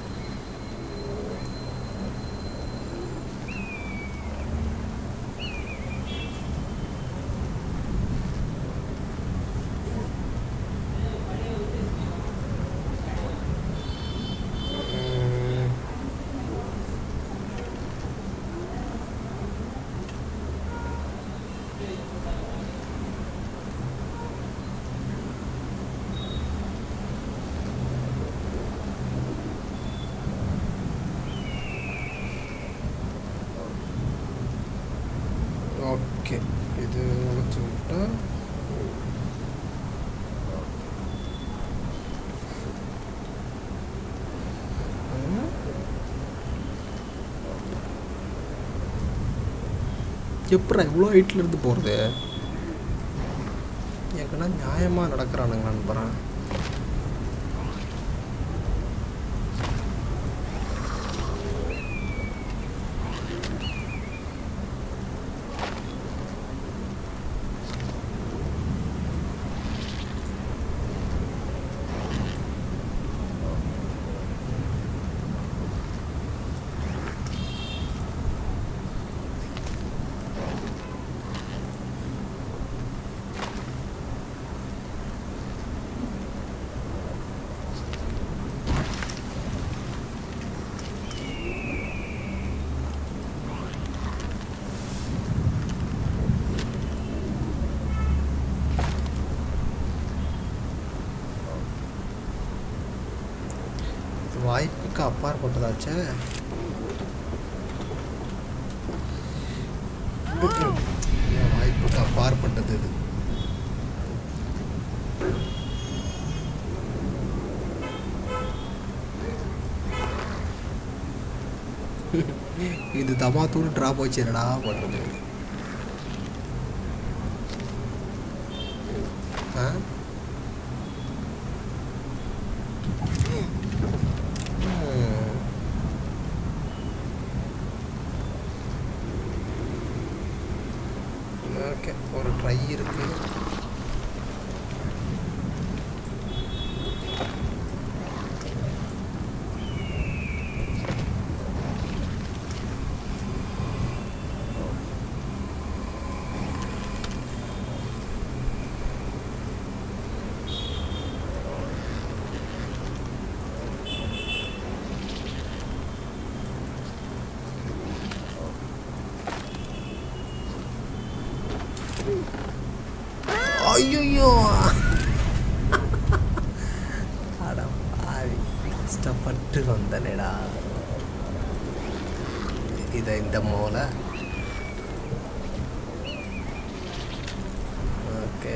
ம். ஓகே இது உடச்சு விட்டா ம். எப்படா இவ்வளோ ஹைட்டில் இருந்து போகிறது எனக்குன்னா நியாயமாக நடக்கிறானுங்களான்னு நம்புகிறேன் இது வாய்ப்புக்கு அப்பாற்பட்டதாச்சே என் வாய்ப்புக்கு அப்பாற்பட்டது இது இது தமாத்தூள் ட்ராப் வச்சிருடா பண்ணுறது ஆ ம். ஓகே ஒரு ட்ரை இருக்கு ஐயோ அட பாவி கஷ்டப்பட்டு வந்தனேடா இதை இந்த மூலை ஓகே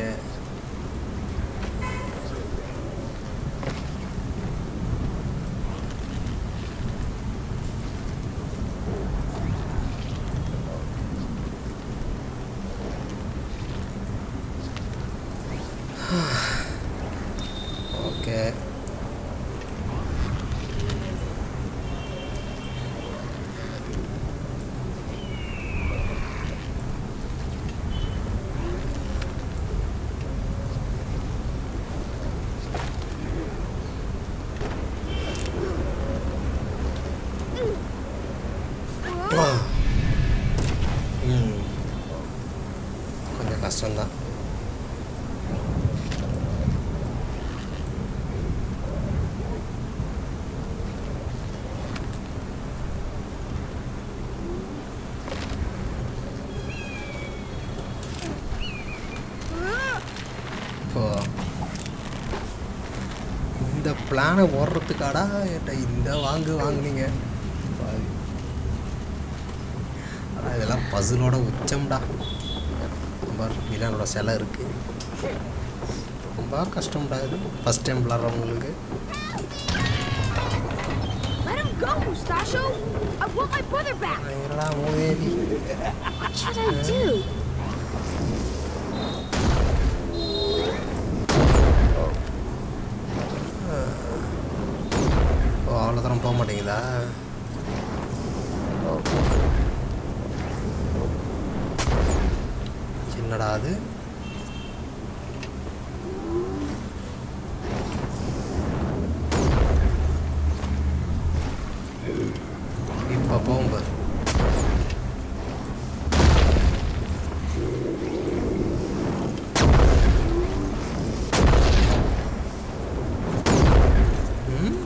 ஓகே ம் கொஞ்சம் கஷ்டம்தான் இப்போ இந்த பிளானை ஓடுறதுக்காடா என்கிட்ட இந்த வாங்கு வாங்குனீங்க பாவி. ஆனா இதெல்லாம் பசிலோட உச்சம்டா ரொம்ப வில்லனோட சிலை இருக்கு ரொம்ப கஷ்டம்டா இது ஃபஸ்ட் டைம் விளாட்றவங்களுக்கு Let him go, Mustacho! I want my brother back! என்னடா மூதேவி What should I do? ஓ அவ்வளோ தூரம் போக மாட்டேங்குதா என்னடா அது இப்போ போகும்போது ம்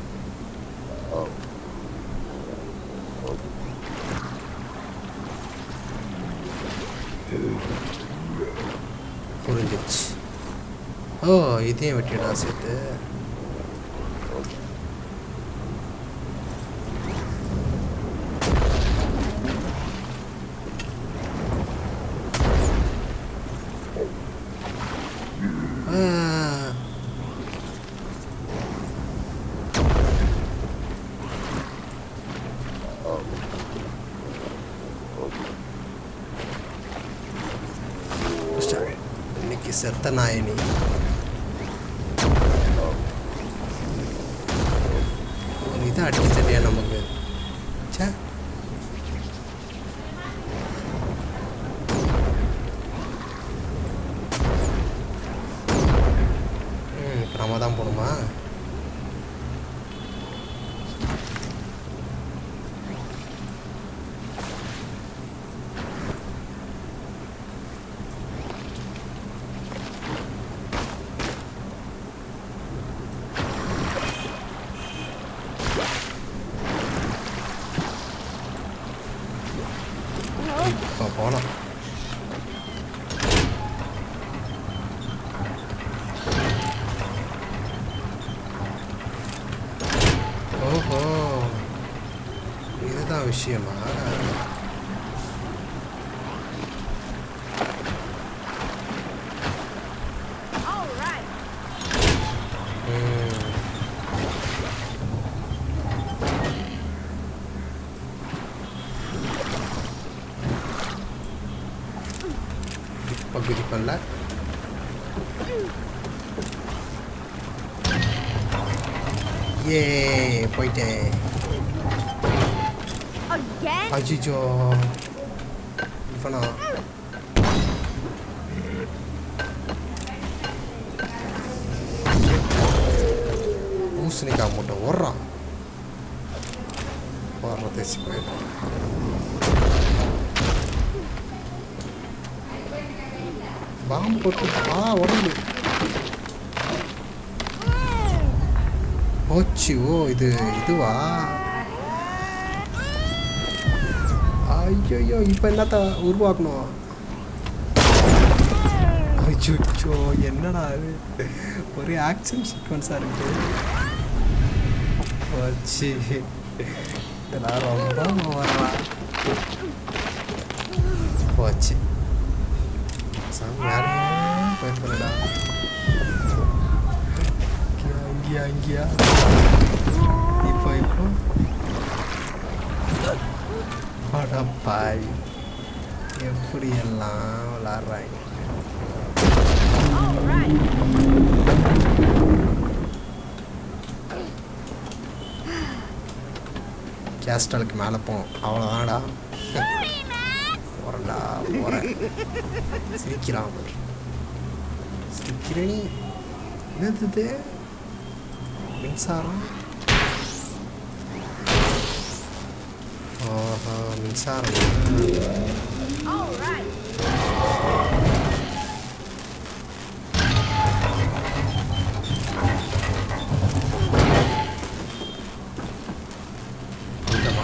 புரிஞ்சிச்சு ஓ இதையும் வெட்டிடா சேர்த்து இன்னைக்கு செத்த நாயனி இதான் அடிக்க தெரியா நமக்கு ச்சே ம் இப்போ நம்ம தான் போகணுமா இப்போ போகலாம் ஓஹோ இதுதான் விஷயமா All right. ம். இப்போ குதிப்பல்ல ஏ போயிட்டேன் Again? அஜிஜோ இவனா பூசணிக்காய் மூட்டை ஓடுறான் ஓடுற தேசி போயிடும் பாம்பு போட்டு ஆ உடம்பு போச்சு ஓ இது இதுவா ஐயோ இப்போ என்னத்த உருவாக்கணும் ஐயோ என்னடா இது ஒரே ஆக்ஷன் சீக்வன்ஸாக இருக்கு போச்சு இதெல்லாம் ரொம்ப வரலாம் போச்சு சாமி வேலையே போயிருக்கா இங்கேயா இங்கேயா இப்போ இப்போ அடப்பாய் எப்படி எல்லாம் விளாட்றாங்க All right. கேஸ்டலுக்கு மேலே போவோம் அவ்வளோதான்டா போகிறேன்டா போகிறேன் சிரிக்கிறான் பாரு. சிரிக்கிறேனே என்னது இது மின்சாரம் ஆஹா மின்சாரம் All right. வந்துட்டோமா?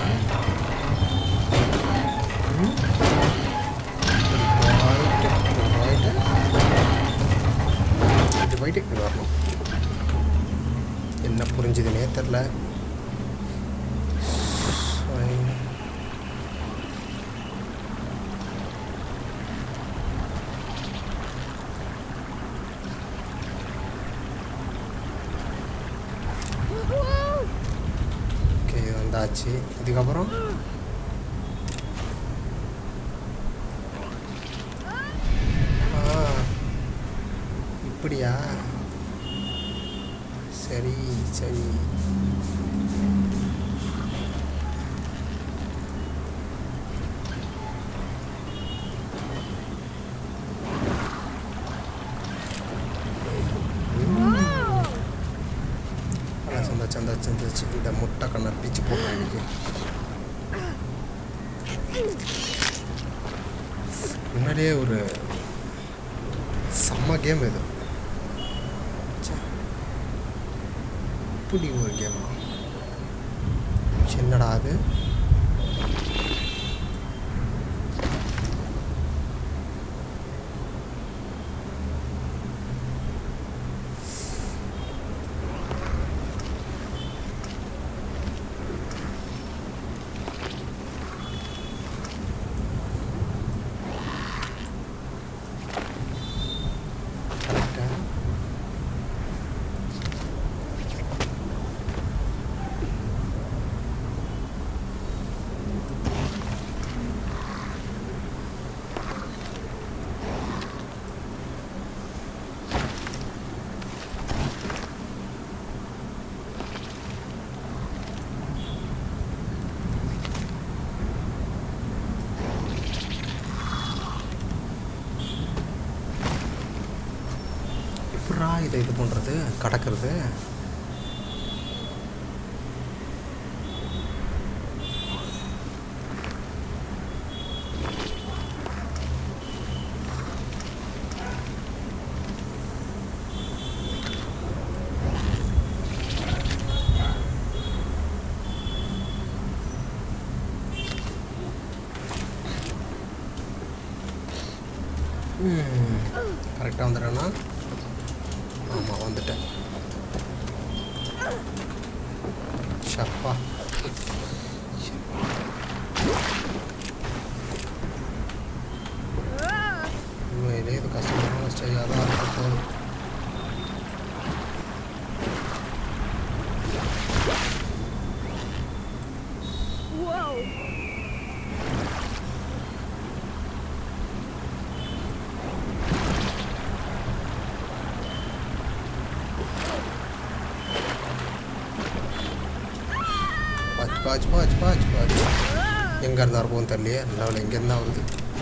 ம்? இப்படி போயிட்டு, இப்படி போயிட்டு, இப்படி போயிட்டு இப்படி வரணும் என்ன புரிஞ்சுதுன்னே தெரில ஓகே இது வந்தாச்சு இதுக்கப்புறம் ஆ இப்படியா சரி சரி அதான் சந்தாச்சு சந்தாச்சு சந்தாச்சு இந்த முட்டை கண்ணை பிச்சு போடுறேன் இன்னைக்கு முன்னாடியே ஒரு செம்ம கேம் இது ச்சே. இப்படி ஒரு கேமா என்னடா அது கரெக்டா இந்த இது பண்ணுறது கடக்கிறது கரெக்டாக வந்துடுறேன்னா ஆமாம் வந்துட்டேன் ஷப்பா உண்மையிலே இது கஷ்டமான ஸ்டேஜாக தான் இருக்க போகுது Whoa! பாச்சு பாச்சு பாச்சு பாச்சு பாச்சு எங்கே இருந்தா இருக்கும் தெரியலையே நல்ல எங்கே இருந்தா வருது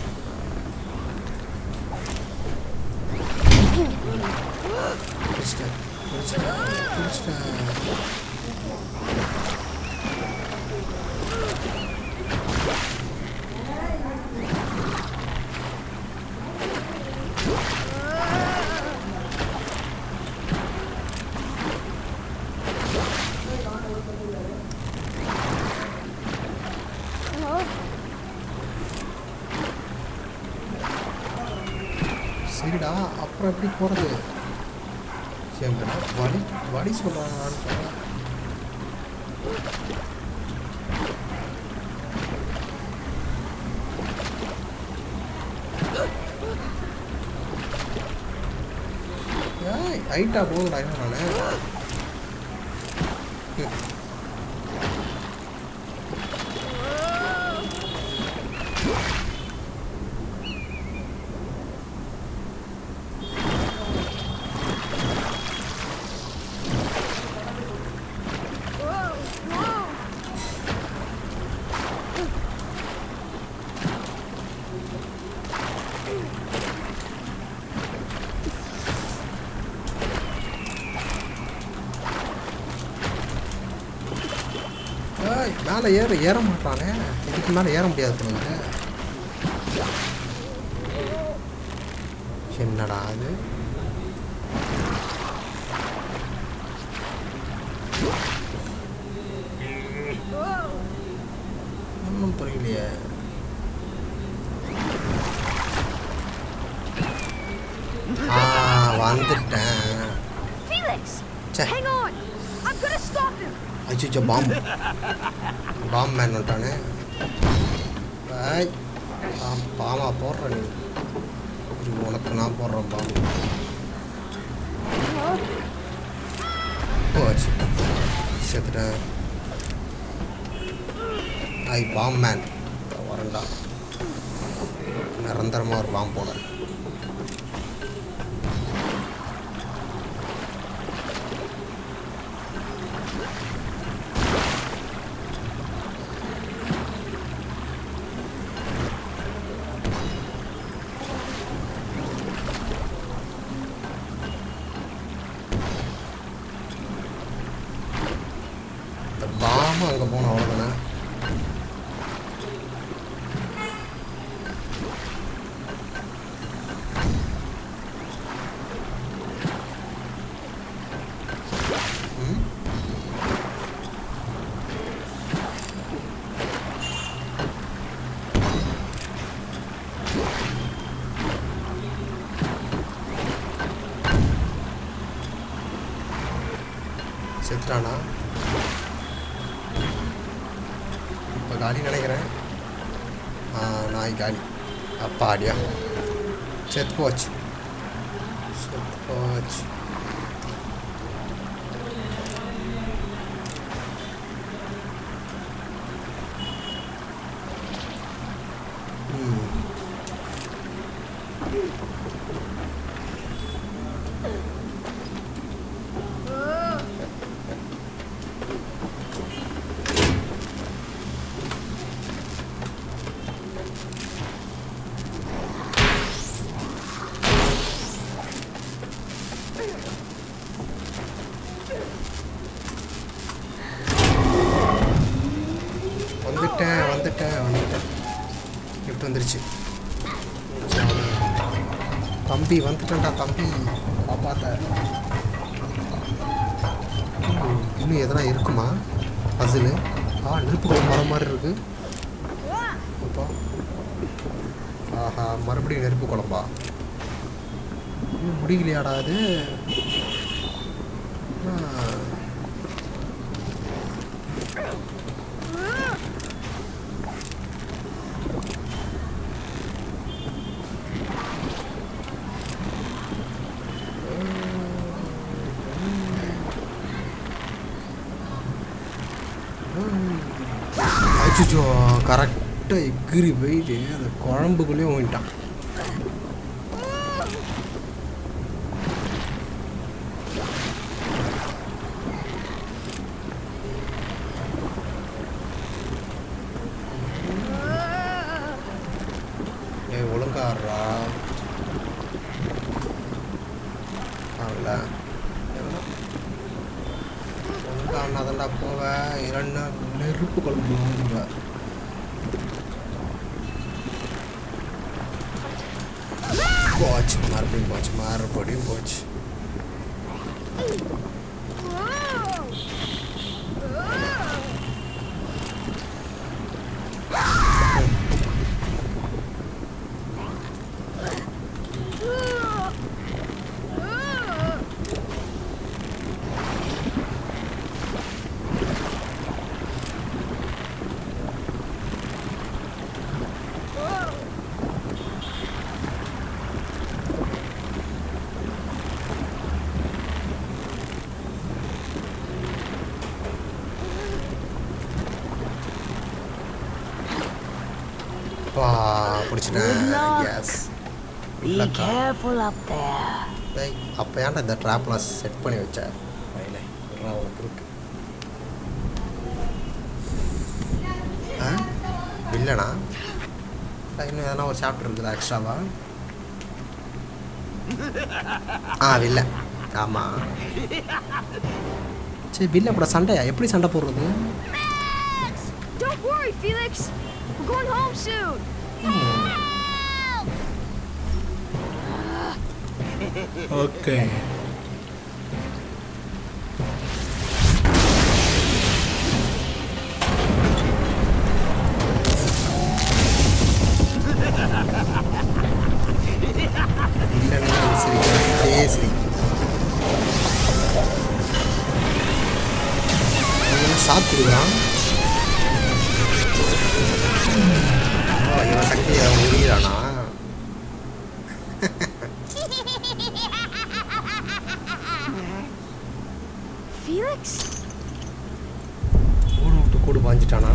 பிடிச்சிட்டேன் பிடிச்சிட்டேன் பிடிச்சிட்டேன் சரிடா அப்புறம் எப்படி போகிறது எங்கடா வழி வழி சொல்கிறான்னு ஏய் ஹைட்டா போகுதுடா என்ன நான் Whoa! Whoa! ஏய் மேலே ஏற ஏற மாட்டானே இதுக்கு மேலே ஏற முடியாது போல என்னடா அது Whoa! ஒன்றும் புரியலையே ஆ வந்துட்டேன் Felix! ச்சே Hang on! I'm gonna stop him! அச்சுச்சோ பாம் பாம் மேன் வந்துட்டானே பாய் பாம் பாமா போடுறேன் நீ இரு, உனக்கு நான் போடுறேன் பாம் போச்சு செத்துட்டேன் ஐ பாம் மேன் வரண்டா நிரந்தரமாக ஒரு பாம் போட இந்த பாம் அங்கே போனோம் அவ்வளோதானே ம் செத்துட்டானா இப்போ காலி நினைக்கிறேன் ஆ நாய் காலி அப்பாடியா செத்து போச்சு செத்து போச்சு ம் வந்துட்டேன் வந்துட்டேன் வந்துட்டேன் லிஃப்ட் வந்துருச்சு தம்பி வந்துட்டேன்டா தம்பி காப்பாத்த ம், இன்னும் எதனா இருக்குமா பசிலு ஆ நெருப்பு குழம்பு வர மாதிரி இருக்கு அப்பா ஆஹா மறுபடியும் நெருப்பு குழம்பா இன்னும் முடியலையாடா அது ஆ. அச்சோ கரெக்டாக எகிரி போயிட்டு அந்த குழம்புக்குள்ளேயும் ஓயிட்டான் ஏய் ஒழுங்காடுறா ஆகல ஒழுங்கா அண்ணாதான்டா போவேன் இல்லைன்னா நெருப்பு குழம்பு வாங்குவேன் போச்சு மறுபடியும் போச்சு மறுபடியும் போச்சு பா பிடிச்சிட்டேன் Good luck. Yes Be Luck. careful up there. டேய் அப்போ ஏன்டா இந்த ட்ராப்லாம் செட் பண்ணி வச்ச வயலே விட்றா உனக்கு இருக்கு ஆ இல்லைண்ணா இன்னும் எதனா ஒரு சாப்டர் இருக்குதா எக்ஸ்ட்ராவா ஆ வில்ல ஆமாம் சரி வில்ல கூட சண்டையா எப்படி சண்டை போடுறது Don't worry, Felix. We're going home soon. Okay இல்லைன்னா சிரிக்கிறேன் அதே சிரி சாப்பிடுதான் இவன் சக்தியை முடியிறானா Felix? கூடு விட்டு கூடு பாஞ்சிட்டானா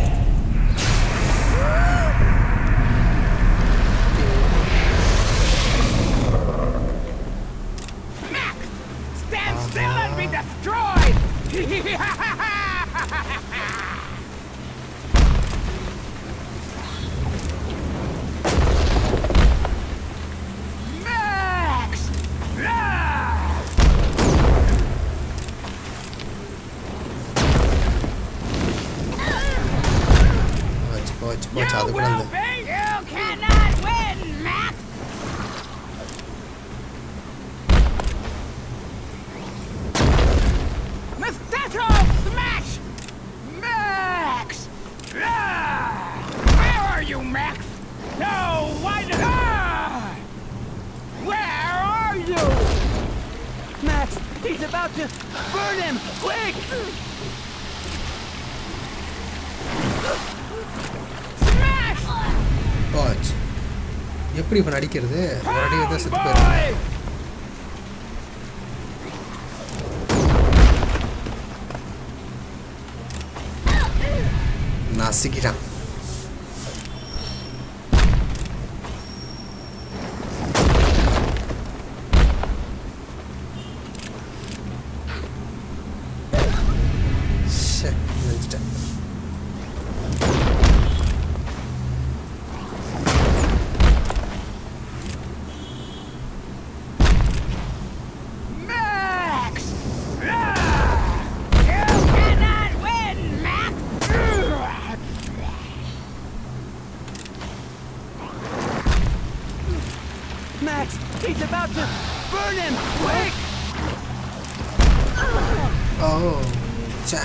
Stand still and be destroyed! Max! Ah! போச்சு போச்சு போச்சு அது கூட அந்த You cannot win, Max! Mosquito smash! Max! Ah! Where are you, Max? No, why did ah! Where are you? Max, he's about to burn him! Quick! Smash! போச்சு எப்படி இப்போ நடிக்கிறது ஒரு அடி தான் செத்து போயிருக்கேன் Boy! நசுக்கிட்டான் ச்சே, நினைச்சிட்டேன் Max! Ah! You cannot win, Max! he's about to burn him! Quick! O say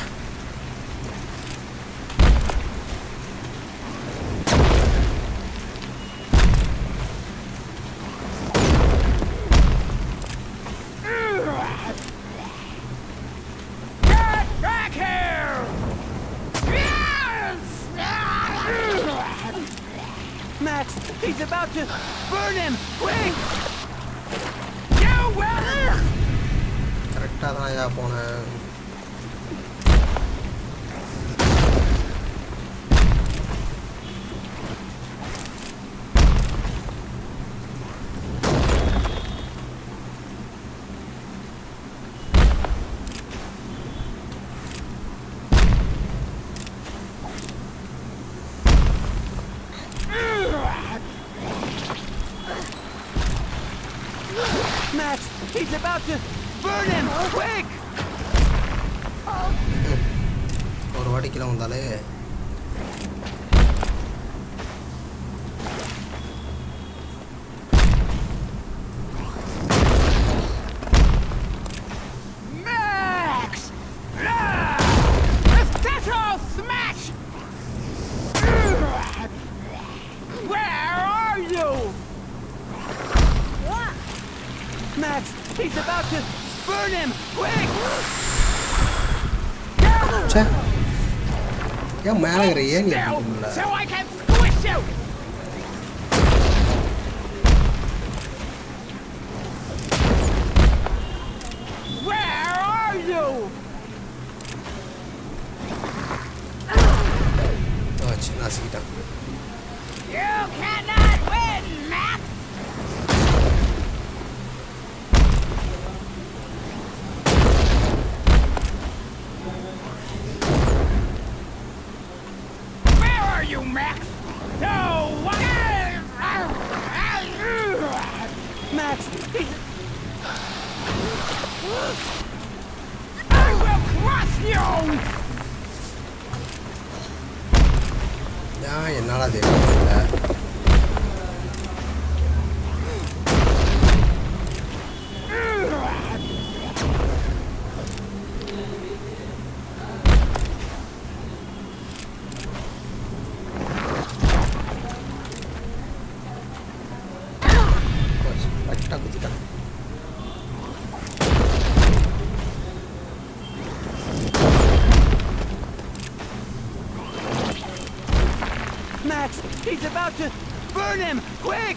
Get back here! Max, he's about to burn him! Quick! You will! கரெக்டாக தான் ஐயா போனேன் Max, he's about to burn him! Quick! ஒரு வாடிக்கெல்லாம் வந்தாலே Max! Let's get all smash! Where are you? Max, he's about to burn him! Quick! சே ஏன் மேலே இருக்கிற ஏன் நீ Now, அப்படி so பண்ணல I can squish you! Where are you? ஆச்சு நசுக்கிட்டான் You cannot win, Max! Where are you, Max? No! Max, he's... I will crush you! ஏன் என்னால் அது எடுக்க முடியல கரெக்டாக குத்திட்டான் Max, he's about to burn him! Quick!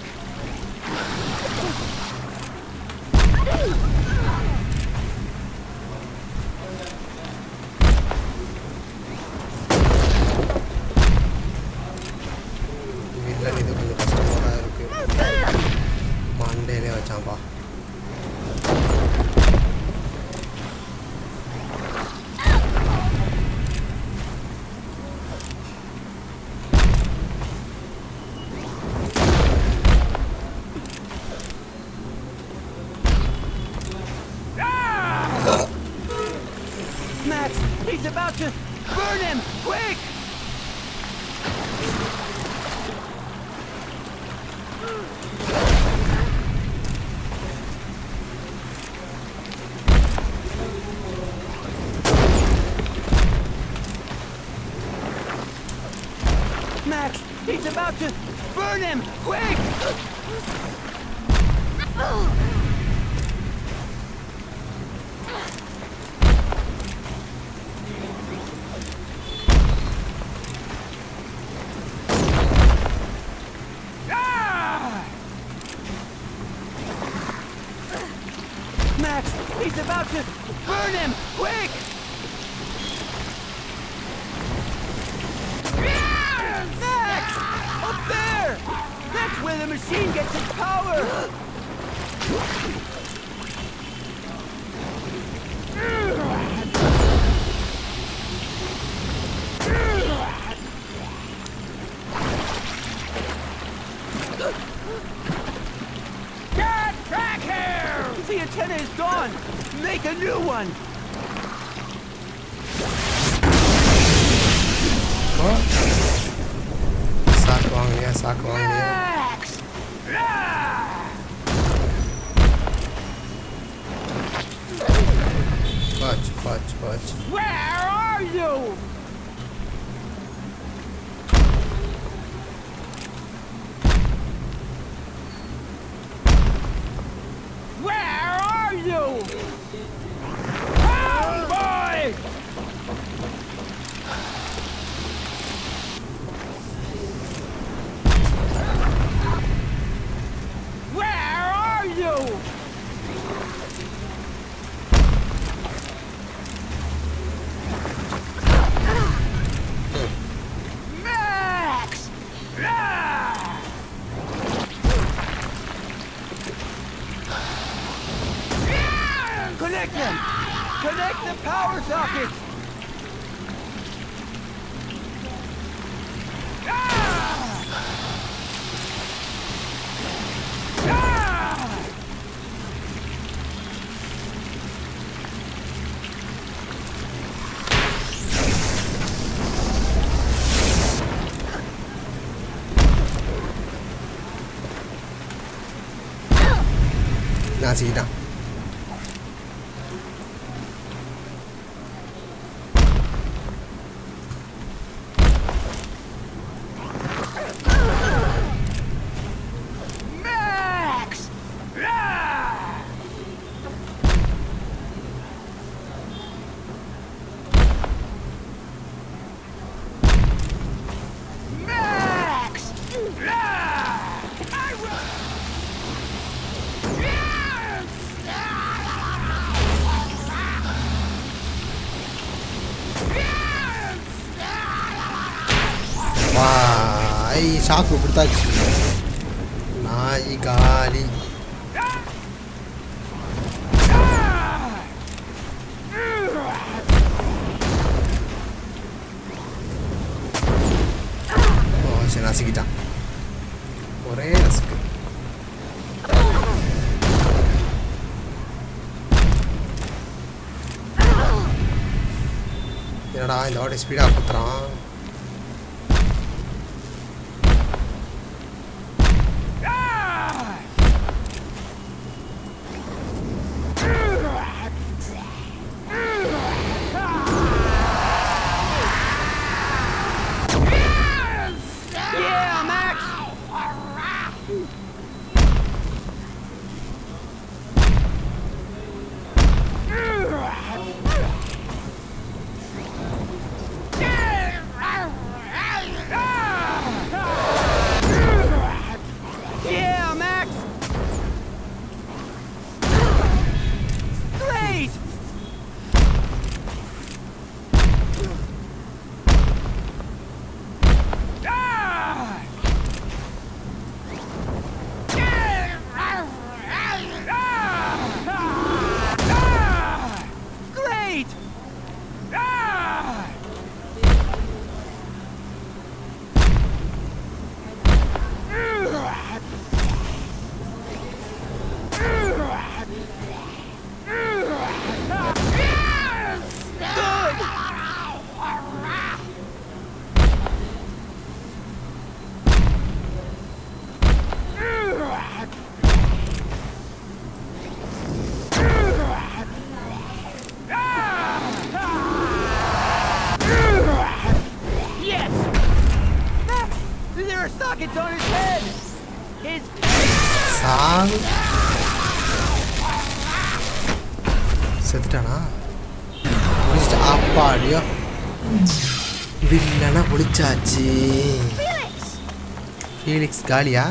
வீட்டில் இது கொஞ்சம் கஷ்டமாக தான் இருக்குது மண்டேலே வச்சான்பா Ah! Max, he's about to burn him! Quick! Max, he's about to burn him! Quick! Ah! Max, he's about to burn him! Quick! Max! Up there! That's where the machine gets its power! Get back here! The antenna is gone! Make a new one! சாக்கு வாங்கினியா சாக்கு வாங்கினியா Max! Ah! போச்சு போச்சு Where are you? Where are you? Oh boy! Where are you? Max! Ah! Connect them! Connect the power sockets! Ah! Ah! நாசிக்கிட்டான் Max! Ah! Max! Ah! I will... வா ஐ shock கொடுத்தாச்சு நாய் காலி ஓ சரி நசுக்கிட்டான் ஒரே நசுக்கு என்னடா இந்த வாட்டி ஸ்பீடாக குத்துறான் Ah! Yeah, Max! Yeah, Max! Great! Ah! Ah! Ah! Great! Ah! Good! Yes! Max! There are sockets on his head! His song செத்துட்டானா முடிச்சிட்டா அப்பாடியோ வில்லனா முடிச்சாச்சு Felix! ஃபீலிக்ஸ் காலியா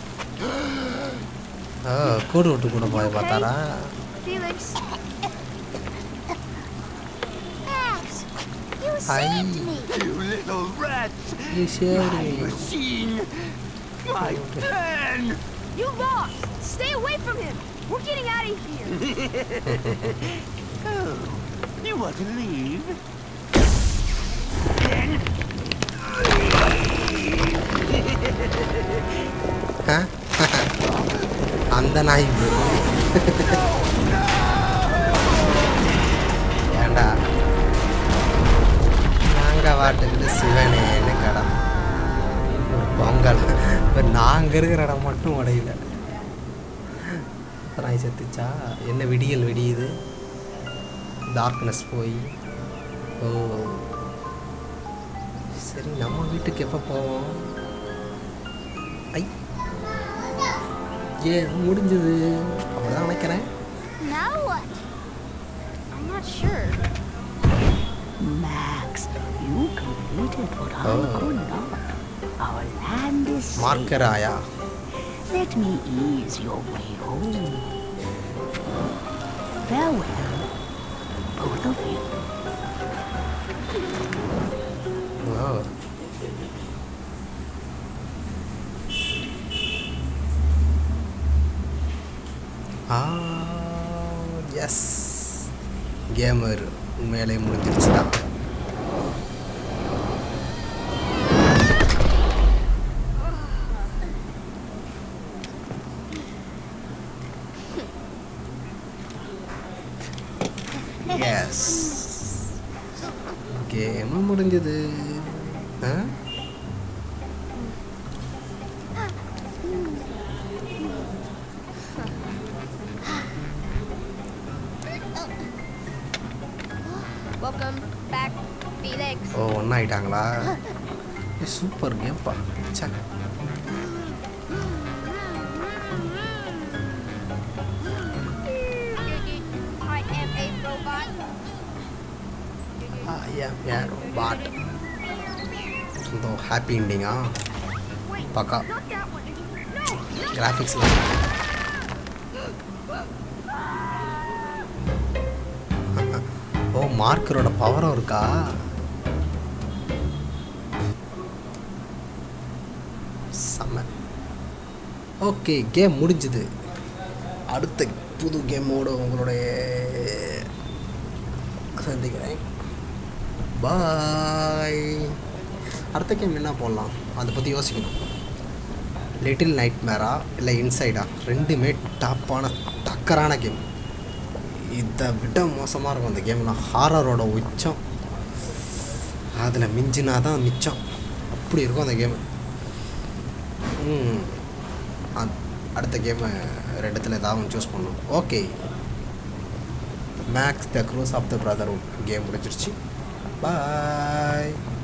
ஓ கூடு விட்டு கூட போய் பார்த்தாரா Felix! Max! You Hi. saved me! You little rats! You saved My me. machine! My pen! You lost! Stay away from him! We're getting out of here! Oh, you want to leave? Then ஆ? அந்த நாய் bro. ஏண்டா நாங்க வாட்டுக்கிட்டு சிவனேன்னு கடம் ஒரு பொங்கல் இப்போ நாங்கள் இருக்கிற இடம் மட்டும் உடையல நாய் செத்துச்சா என்ன விடியல் விடியுது டார்க்னஸ் போய் ஓ சரி நம்ம வீட்டுக்கு எப்போ போவோம் ஐ ஏ முடிஞ்சது அப்படிதான் நினைக்கிறேன் Now what? I'm not sure. Max, you completed what I Oh. could not. Our land is safe. Marker ஆயா Let me ease your way home. Farewell, both of you. ஓ ஆ எஸ் கேமர் உண்மையிலே முடிஞ்சிருச்சு தான் எஸ் கேமு முடிஞ்சது ஆ Welcome back, Felix. ஓ ஒன்றாயிட்டாங்களா சூப்பர் கேம்ப்பா சே I am a robot. But so happy எண்டிங்கா Wait, பக்கா not that one. No, no. கிராஃபிக்ஸ்லாம் ஓ மார்க்கரோட பவரும் இருக்கா செம்ம ஓகே கேம் முடிஞ்சுது அடுத்த புது கேமோட உங்களுடைய சந்திக்கிறேன் பாய் அடுத்த கேம் என்ன போடலாம் அதை பற்றி யோசிக்கணும் லிட்டில் நைட் மேரா இல்லை இன்சைடா ரெண்டுமே டாப்பான டக்கரான கேம் இதை விட மோசமாக இருக்கும் அந்த கேம்லாம் ஹாரரோட உச்சம் அதில் மிஞ்சினா தான் மிச்சம் அப்படி இருக்கும் அந்த கேமு ம் அ- அடுத்த கேமை ரெண்டுத்தில் ஏதாவது ஒன்று சூஸ் பண்ணணும் okay Max the curse of the brotherhood game முடிச்சிருச்சு பாய்